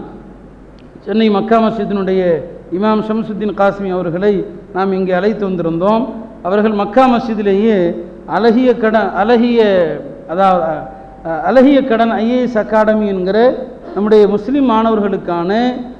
சென்னை மக்கா மஸ்ஜிதினுடைய இமாம் ஷம்சுத்தீன் காஸ்மி அவர்களை நாம் இங்கே அழைத்து வந்திருந்தோம் அவர்கள் மக்கா மஸ்ஜிதிலேயே அழகிய கடன் அழகிய அதாவது அஹ், அழகிய கடன் ஐஏஎஸ் அகாடமி என்கிற நம்முடைய முஸ்லிம் மாணவர்களுக்கான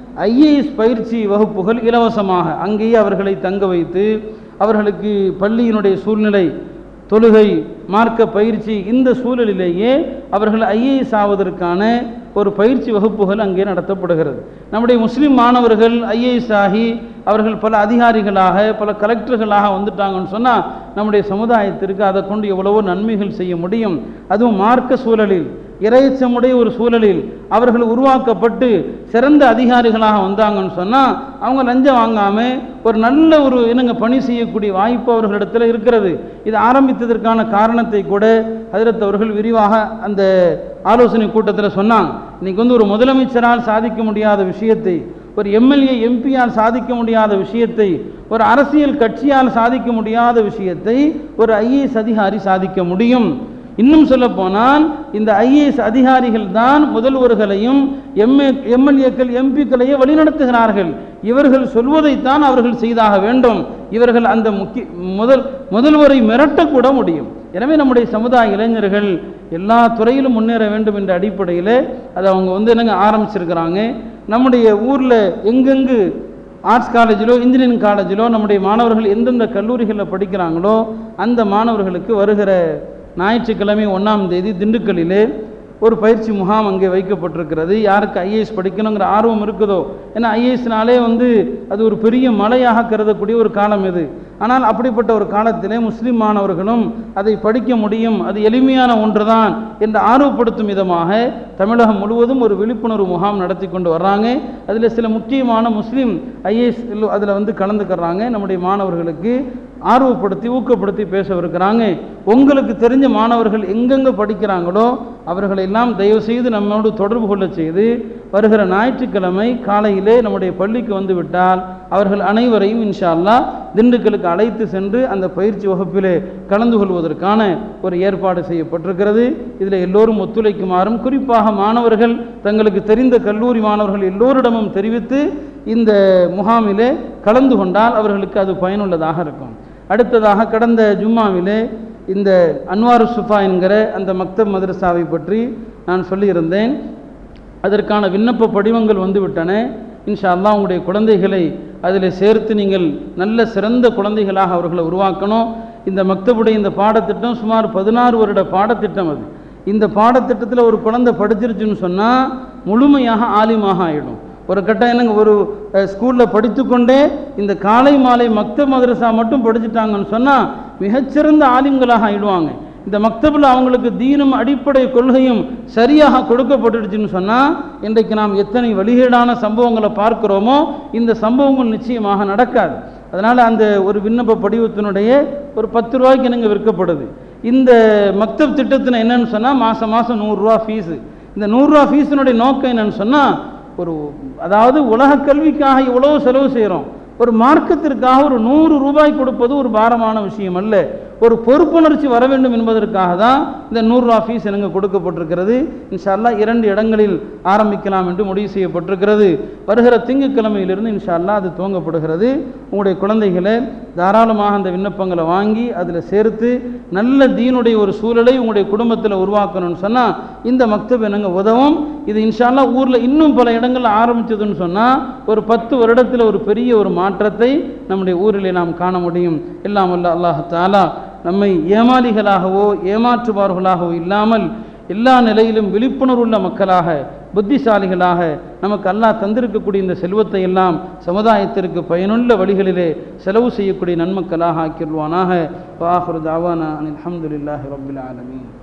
ஐஏஎஸ் பயிற்சி வகுப்புகள் இலவசமாக அங்கேயே அவர்களை தங்க வைத்து அவர்களுக்கு பள்ளியினுடைய சூழ்நிலை தொழுகை மார்க்க பயிற்சி இந்த சூழலிலேயே அவர்கள் ஐஏஎஸ் ஆவதற்கான ஒரு பயிற்சி வகுப்புகள் அங்கே நடத்தப்படுகிறது நம்முடைய முஸ்லிம் மாணவர்கள் ஐஏஎஸ் ஆகி அவர்கள் பல அதிகாரிகளாக பல கலெக்டர்களாக வந்துட்டாங்கன்னு சொன்னால் நம்முடைய சமுதாயத்திற்கு அதை கொண்டு எவ்வளவோ நன்மைகள் செய்ய முடியும் அதுவும் மார்க்க சூழலில் இறைச்சமுடைய ஒரு சூழலில் அவர்கள் உருவாக்கப்பட்டு சிறந்த அதிகாரிகளாக வந்தாங்கன்னு சொன்னால் அவங்க லஞ்சம் வாங்காமல் ஒரு நல்ல ஒரு என்னங்க பணி செய்யக்கூடிய வாய்ப்பு அவர்களிடத்தில் இருக்கிறது இது ஆரம்பித்ததற்கான காரணத்தை கூட ஹஜரத் அவர்கள் விரிவாக அந்த ஆலோசனை கூட்டத்தில் சொன்னாங்க இன்னைக்கு வந்து ஒரு முதலமைச்சரால் சாதிக்க முடியாத விஷயத்தை ஒரு எம்எல்ஏ எம்பியால் சாதிக்க முடியாத விஷயத்தை ஒரு அரசியல் கட்சியால் சாதிக்க முடியாத விஷயத்தை ஒரு ஐஏஎஸ் அதிகாரி சாதிக்க முடியும் இன்னும் சொல்ல போனால் இந்த ஐஏஎஸ் அதிகாரிகள் தான் முதல்வர்களையும் எம்ஏ எம்எல்ஏக்கள் எம்பிக்களையும் வழிநடத்துகிறார்கள் இவர்கள் சொல்வதைத்தான் அவர்கள் செய்தாக வேண்டும் இவர்கள் அந்த முக்கிய முதல் முதல்வரை மிரட்டக்கூட முடியும் எனவே நம்முடைய சமுதாய இளைஞர்கள் எல்லா துறையிலும் முன்னேற வேண்டும் என்ற அடிப்படையில் அதை அவங்க வந்து என்னங்க ஆரம்பிச்சிருக்கிறாங்க நம்முடைய ஊரில் எங்கெங்கு ஆர்ட்ஸ் காலேஜிலோ இன்ஜினியரிங் காலேஜிலோ நம்முடைய மாணவர்கள் எந்தெந்த கல்லூரிகளில் படிக்கிறாங்களோ அந்த மாணவர்களுக்கு வருகிற ஞாயிற்றுக்கிழமை ஒன்றாம் தேதி திண்டுக்கல்லிலே ஒரு பயிற்சி முகாம் அங்கே வைக்கப்பட்டிருக்கிறது யாருக்கு ஐஏஎஸ் படிக்கணுங்கிற ஆர்வம் இருக்குதோ ஏன்னா ஐஏஎஸ்னாலே வந்து அது ஒரு பெரிய மலையாக கருதக்கூடிய ஒரு காலம் இது ஆனால் அப்படிப்பட்ட ஒரு காலத்திலே முஸ்லிம் மாணவர்களும் அதை படிக்க முடியும் அது எளிமையான ஒன்றுதான் என்று ஆர்வப்படுத்தும் விதமாக தமிழகம் முழுவதும் ஒரு விழிப்புணர்வு முகாம் நடத்தி கொண்டு வர்றாங்க அதில் சில முக்கியமான முஸ்லீம் ஐஏஎஸ் அதில் வந்து கலந்துக்கிறாங்க நம்முடைய மாணவர்களுக்கு ஆர்வப்படுத்தி ஊக்கப்படுத்தி பேசவிருக்கிறாங்க உங்களுக்கு தெரிஞ்ச மாணவர்கள் எங்கெங்கே படிக்கிறாங்களோ அவர்களை எல்லாம் தயவு செய்து நம்மோடு தொடர்பு கொள்ள செய்து வருகிற ஞாயிற்றுக்கிழமை காலையிலே நம்முடைய பள்ளிக்கு வந்து விட்டால் அவர்கள் அனைவரையும் இன்ஷா அல்லாஹ் திண்டுக்கலுக்கு அழைத்து சென்று அந்த பயிற்சி வகுப்பிலே கலந்து கொள்வதற்கான ஒரு ஏற்பாடு செய்யப்பட்டிருக்கிறது இதில் எல்லோரும் ஒத்துழைக்குமாறும் குறிப்பாக மாணவர்கள் தங்களுக்கு தெரிந்த கல்லூரி மாணவர்கள் எல்லோரிடமும் தெரிவித்து இந்த முகாமிலே கலந்து கொண்டால் அவர்களுக்கு அது பயனுள்ளதாக இருக்கும் அடுத்ததாக கடந்த ஜும்மாவிலே இந்த அன்வாரு சுஃபா என்கிற அந்த மக்தப் மதரசாவை பற்றி நான் சொல்லியிருந்தேன் அதற்கான விண்ணப்ப படிவங்கள் வந்து விட்டன இன்ஷா அல்லாஹ் உங்களுடைய குழந்தைகளை அதில் சேர்த்து நீங்கள் நல்ல சிறந்த குழந்தைகளாக அவர்களை உருவாக்கணும் இந்த மக்தபுடைய இந்த பாடத்திட்டம் சுமார் பதினாறு வருட பாடத்திட்டம் அது இந்த பாடத்திட்டத்தில் ஒரு குழந்தை படிச்சிருச்சுன்னு சொன்னால் முழுமையாக ஆலிமாக ஆகிடும் ஒரு கட்டம் என்னங்க ஒரு ஸ்கூலில் படித்துக்கொண்டே இந்த காலை மாலை மக்த மதரசா மட்டும் படிச்சுட்டாங்கன்னு சொன்னால் மிகச்சிறந்த ஆலிம்களாக ஆயிடுவாங்க இந்த மக்தபில் அவங்களுக்கு தீனும் அடிப்படை கொள்கையும் சரியாக கொடுக்கப்பட்டுடுச்சுன்னு சொன்னால் இன்றைக்கு நாம் எத்தனை வழிகேடான சம்பவங்களை பார்க்கிறோமோ இந்த சம்பவங்கள் நிச்சயமாக நடக்காது அதனால் அந்த ஒரு விண்ணப்ப படிவத்தினுடைய ஒரு பத்து ரூபாய்க்கு என்னங்க விற்கப்படுது இந்த மக்தப் திட்டத்தில் என்னன்னு சொன்னால் மாதம் மாதம் நூறுரூவா ஃபீஸு இந்த நூறுரூவா ஃபீஸினுடைய நோக்கம் என்னன்னு சொன்னால் ஒரு அதாவது உலக கல்விக்காக இவ்வளோ செலவு செய்கிறோம் ஒரு மார்க்கத்திற்காக ஒரு நூறு ரூபாய் கொடுப்பது ஒரு பாரமான விஷயம் அல்ல ஒரு பொறுப்புணர்ச்சி வர வேண்டும் என்பதற்காக தான் இந்த நூறுரூவா ஃபீஸ் எனக்கு கொடுக்கப்பட்டிருக்கிறது இன்ஷா அல்லாஹ் இரண்டு இடங்களில் ஆரம்பிக்கலாம் என்று முடிவு செய்யப்பட்டிருக்கிறது வருகிற திங்கட்கிழமையிலிருந்து இன்ஷா அல்லாஹ் அது துவங்கப்படுகிறது உங்களுடைய குழந்தைகளை தாராளமாக அந்த விண்ணப்பங்களை வாங்கி அதில் சேர்த்து நல்ல தீனுடைய ஒரு சூழலை உங்களுடைய குடும்பத்தில் உருவாக்கணும்னு சொன்னால் இந்த மக்தப் எனக்கு உதவும் இது இன்ஷா அல்லாஹ் ஊரில் இன்னும் பல இடங்களில் ஆரம்பிச்சதுன்னு சொன்னால் ஒரு பத்து வருடத்தில் ஒரு பெரிய ஒரு மாற்றத்தை நம்முடைய ஊரிலே நாம் காண முடியும் எல்லாம் அல்ல அல்லாஹ் தாலா நம்மை ஏமாளிகளாகவோ ஏமாற்றுபவர்களாகவோ இல்லாமல் எல்லா நிலையிலும் விழிப்புணர்வுள்ள மக்களாக புத்திசாலிகளாக நமக்கு அல்லாஹ் தந்திருக்கக்கூடிய இந்த செல்வத்தை எல்லாம் சமுதாயத்திற்கு பயனுள்ள வழிகளிலே செலவு செய்யக்கூடிய நன்மக்களாக ஆக்கிடுவானாக வாஹுரு தாவானா அனில் அஹமதுல்லாஹி ரபில் ஆலமீன்